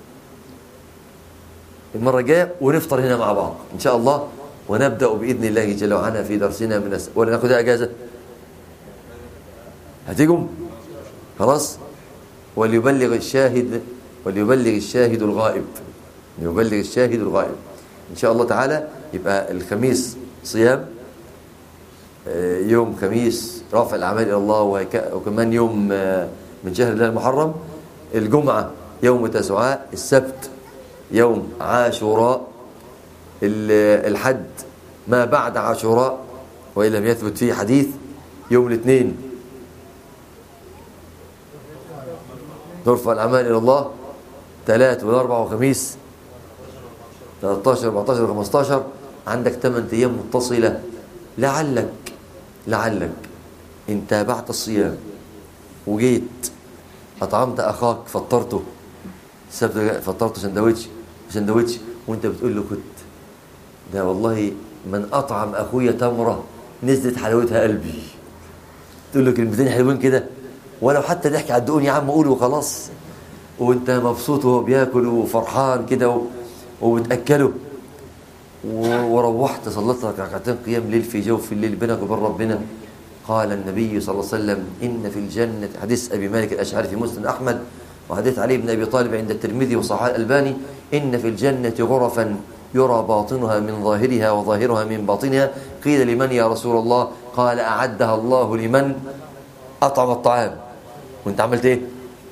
المرة الجاية ونفطر هنا مع بعض إن شاء الله ونبدأ بإذن الله جل وعلا في درسنا من الس... ولا ناخدها أجازة هتيجوا خلاص وليبلغ الشاهد وليبلغ الشاهد الغائب ليبلغ الشاهد الغائب إن شاء الله تعالى يبقى الخميس صيام يوم خميس رفع الأعمال إلى الله وهيك... وكمان يوم من شهر الله المحرم الجمعة يوم تسعاء السبت يوم عاشوراء الحد ما بعد عاشوراء وإن لم يثبت فيه حديث يوم الاثنين ترفع الأعمال إلى الله ثلاث والأربع وخميس 13 14 15 عندك 8 أيام متصلة لعلك لعلك إن تابعت الصيام وجيت أطعمت أخاك فطرته سبت فطرته سندوتش سندوتش وأنت بتقول له كنت ده والله من أطعم أخويا تمرة نزلت حلاوتها قلبي تقول له كلمتين حلوين كده ولو حتى ضحك على الدقون يا عم قول وخلاص وانت مبسوط وهو بياكل وفرحان كده و- وبتاكله و- وروحت صليت لك ركعتين قيام ليل في جوف الليل بينك وبين ربنا قال النبي صلى الله عليه وسلم ان في الجنه حديث ابي مالك الاشعري في مسلم احمد وحديث علي بن ابي طالب عند الترمذي وصححه الالباني ان في الجنه غرفا يرى باطنها من ظاهرها وظاهرها من باطنها قيل لمن يا رسول الله قال اعدها الله لمن اطعم الطعام وانت عملت ايه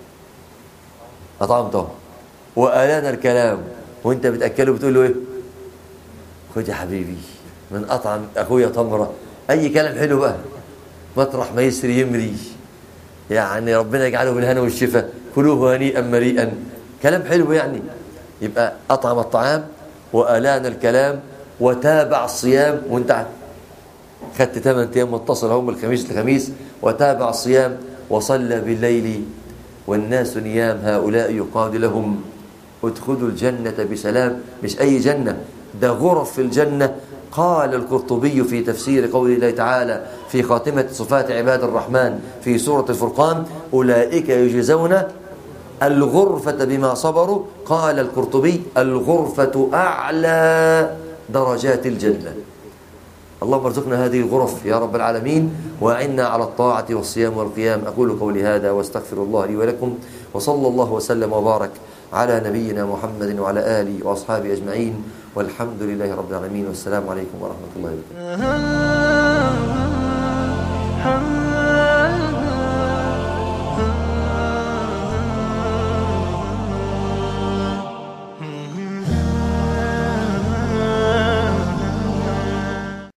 اطعمته والان الكلام وانت بتاكله بتقول له ايه خد يا حبيبي من اطعم اخويا تمره اي كلام حلو بقى مطرح ما يسري يمري يعني ربنا يجعله بالهنا والشفاء كلوه هنيئا مريئا كلام حلو يعني يبقى اطعم الطعام والان الكلام وتابع الصيام وانت خدت 8 ايام متصل هم الخميس الخميس وتابع الصيام وصلى بالليل والناس نيام هؤلاء يقال لهم ادخلوا الجنة بسلام مش أي جنة ده غرف في الجنة قال القرطبي في تفسير قول الله تعالى في خاتمة صفات عباد الرحمن في سورة الفرقان أولئك يجزون الغرفة بما صبروا قال القرطبي الغرفة أعلى درجات الجنة اللهم ارزقنا هذه الغرف يا رب العالمين وأعنا على الطاعة والصيام والقيام أقول قولي هذا واستغفر الله لي ولكم وصلى الله وسلم وبارك على نبينا محمد وعلى آله وأصحابه أجمعين والحمد لله رب العالمين والسلام عليكم ورحمة الله وبركاته